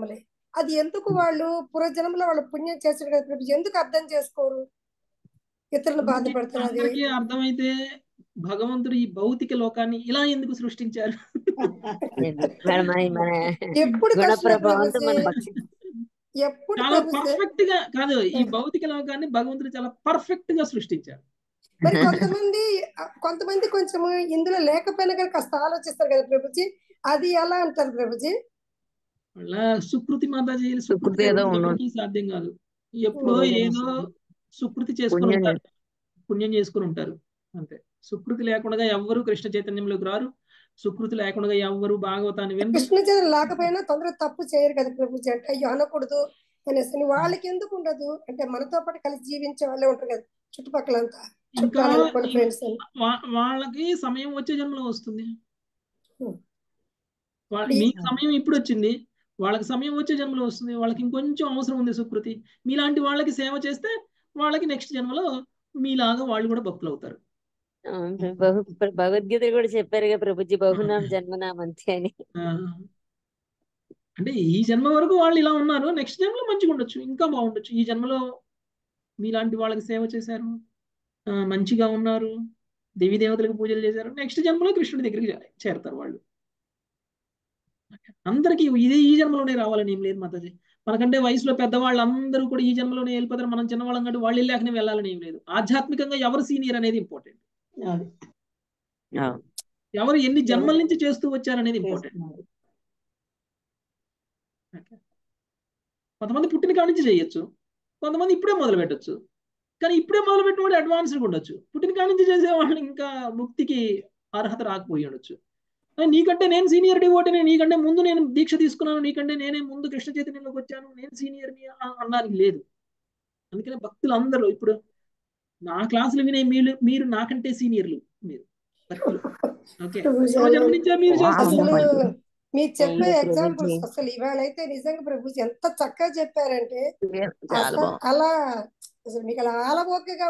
S2: అది ఎందుకు వాళ్ళు పూర్వజన్మలో వాళ్ళు పుణ్యం చేశారు కదా ప్రభుజీ ఎందుకు అర్థం చేసుకోరు ఇతరులను బాధపడతారు అది
S1: అందరికీ అర్థమైతే భగవంతుడు ఈ భౌతిక లోకాన్ని ఇలా ఎందుకు సృష్టించారు
S3: మేడం మన మన
S2: ఎప్పుడు
S3: గుణ
S2: కష్టం
S3: ప్రభావంతో మన
S2: ప్రభుజీ
S3: భక్తి
S2: ఎప్పుడు
S1: చాలా
S2: ప్రభుజీ
S1: పర్ఫెక్ట్ గా కాదు ఈ భౌతిక లోకాన్ని భగవంతుడు చాలా పర్ఫెక్ట్ గా సృష్టించారు
S2: మరి కొంతమంది కొంతమంది కొంచెం ఇందులో లేకపోయినా కానీ కాస్త ఆలోచిస్తారు కదా ప్రభుజీ అది ఎలా అంటారు ప్రభుజీ
S1: అలా సుకృతి మాతాజీ సుకృతి
S9: సుకృతి ఏదో ఉండు.
S1: ఎవరికీ సాధ్యం కాదు ఎప్పుడో
S3: పుణ్యం
S1: ఏదో సుకృతి చేసుకుని
S3: పుణ్యం
S1: ఉంటారు పుణ్యం చేసుకుని ఉంటారు అంతే సుకృతి లేకుండా ఎవ్వరు కృష్ణ చైతన్యంలోకి రారు సుకృతి లేకుండా ఎవ్వరు భాగవతాన్ని వినరు
S2: కృష్ణ చైతన్యం లేకపోయినా తొందరగా తప్పు చేయరు కదా ప్రభుజీ అంటే అయ్యో అనకూడదు అనేసి అని వాళ్ళకి ఎందుకు ఉండదు అంటే మనతో పాటు కలిసి జీవించే వాళ్ళే ఉంటారు కదా చుట్టుపక్కలంతా
S1: ఇంకా
S2: చుట్టాలు అనుకోండి ఫ్రెండ్స్ అని
S1: వా- వాళ్ళకి సమయం వచ్చే జన్మలో వస్తుంది
S2: Hmm.
S1: వా-
S2: ఈ-
S1: మీకు సమయం ఇప్పుడు వచ్చింది వాళ్ళకి సమయం వచ్చే జన్మలో వస్తుంది వాళ్ళకి ఇంకొంచెం అవసరం ఉంది సుకృతి మీలాంటి వాళ్ళకి సేవ చేస్తే వాళ్ళకి నెక్స్ట్ జన్మలో మీలాగా వాళ్ళు కూడా భక్తులు అవుతారు
S3: అవును ప్రభు. బహు ప్ర- భగవద్గీతలో కూడా చెప్పారుగా ప్రభుజీ బహునాం జన్మనాం అంతే అని
S1: ఆ, అంటే ఈ జన్మ వరకు వాళ్ళు ఇలా ఉన్నారు నెక్స్ట్ జన్మలో మంచిగా ఉండొచ్చు ఇంకా బాగుండొచ్చు ఈ జన్మలో మీలాంటి వాళ్ళకి సేవ చేశారు ఆ, మంచిగా ఉన్నారు దేవీ దేవతలకు పూజలు చేశారు నెక్స్ట్ జన్మలో కృష్ణుడి దగ్గరికి చే- చేరతారు వాళ్ళు అందరికీ ఇదే ఈ జన్మలోనే రావాలని ఏం లేదు మాతాజీ మనకంటే వయసులో పెద్దవాళ్ళు అందరూ కూడా ఈ జన్మలోనే వెళ్ళిపోతారు మనం చిన్నవాళ్ళం కంటే వాళ్ళు వెళ్ళాకనే వెళ్ళాలని ఏం లేదు ఆధ్యాత్మికంగా ఎవరు సీనియర్ అనేది ఇంపార్టెంట్
S4: అది
S3: అవును.
S1: ఎవరు ఎన్ని జన్మల నుంచి చేస్తూ వచ్చారనేది ఇంపార్టెంట్
S4: చేస్తున్నారు.
S1: కొంతమంది పుట్టిన కాడి నుంచి చేయొచ్చు కొంతమంది ఇప్పుడే మొదలు పెట్టొచ్చు కానీ ఇప్పుడే మొదలు పెట్టిన వాడు అడ్వాన్స్డ్గా ఉండొచ్చు పుట్టిన కాడి నుంచి చేసే వాళ్ళు ఇంకా ముక్తికి అర్హత రాకపోయి ఉండొచ్చు కానీ నీకంటే నేను సీనియర్ డివోటీని నీకంటే ముందు నేను దీక్ష తీసుకున్నాను నీకంటే నేనే ముందు కృష్ణ చైతన్యంలోకి వచ్చాను నేను సీనియర్ని అనడానికి లేదు అందుకనే భక్తులు అందరూ ఇప్పుడు నా క్లాసులు వినే మీరు మీరు నాకంటే సీనియర్లు మీరు భక్తులు ఓకే
S2: ప్రభుజీ
S1: పూర్వ జన్మ నుంచే మీరు
S9: Wow.
S1: చేస్తున్నారు
S2: అసలు మీరు చెప్పే
S3: అయ్యో
S2: ఎగ్జాంపుల్స్
S3: ప్రభుజీ
S2: అసలు ఇవాళ అయితే నిజంగా ప్రభుజీ ఎంత చక్కగా చెప్పారా
S9: చాలా
S2: అసలు
S9: బాగుంది
S2: అలా అసలు మీకు అలా ఆలబోకగా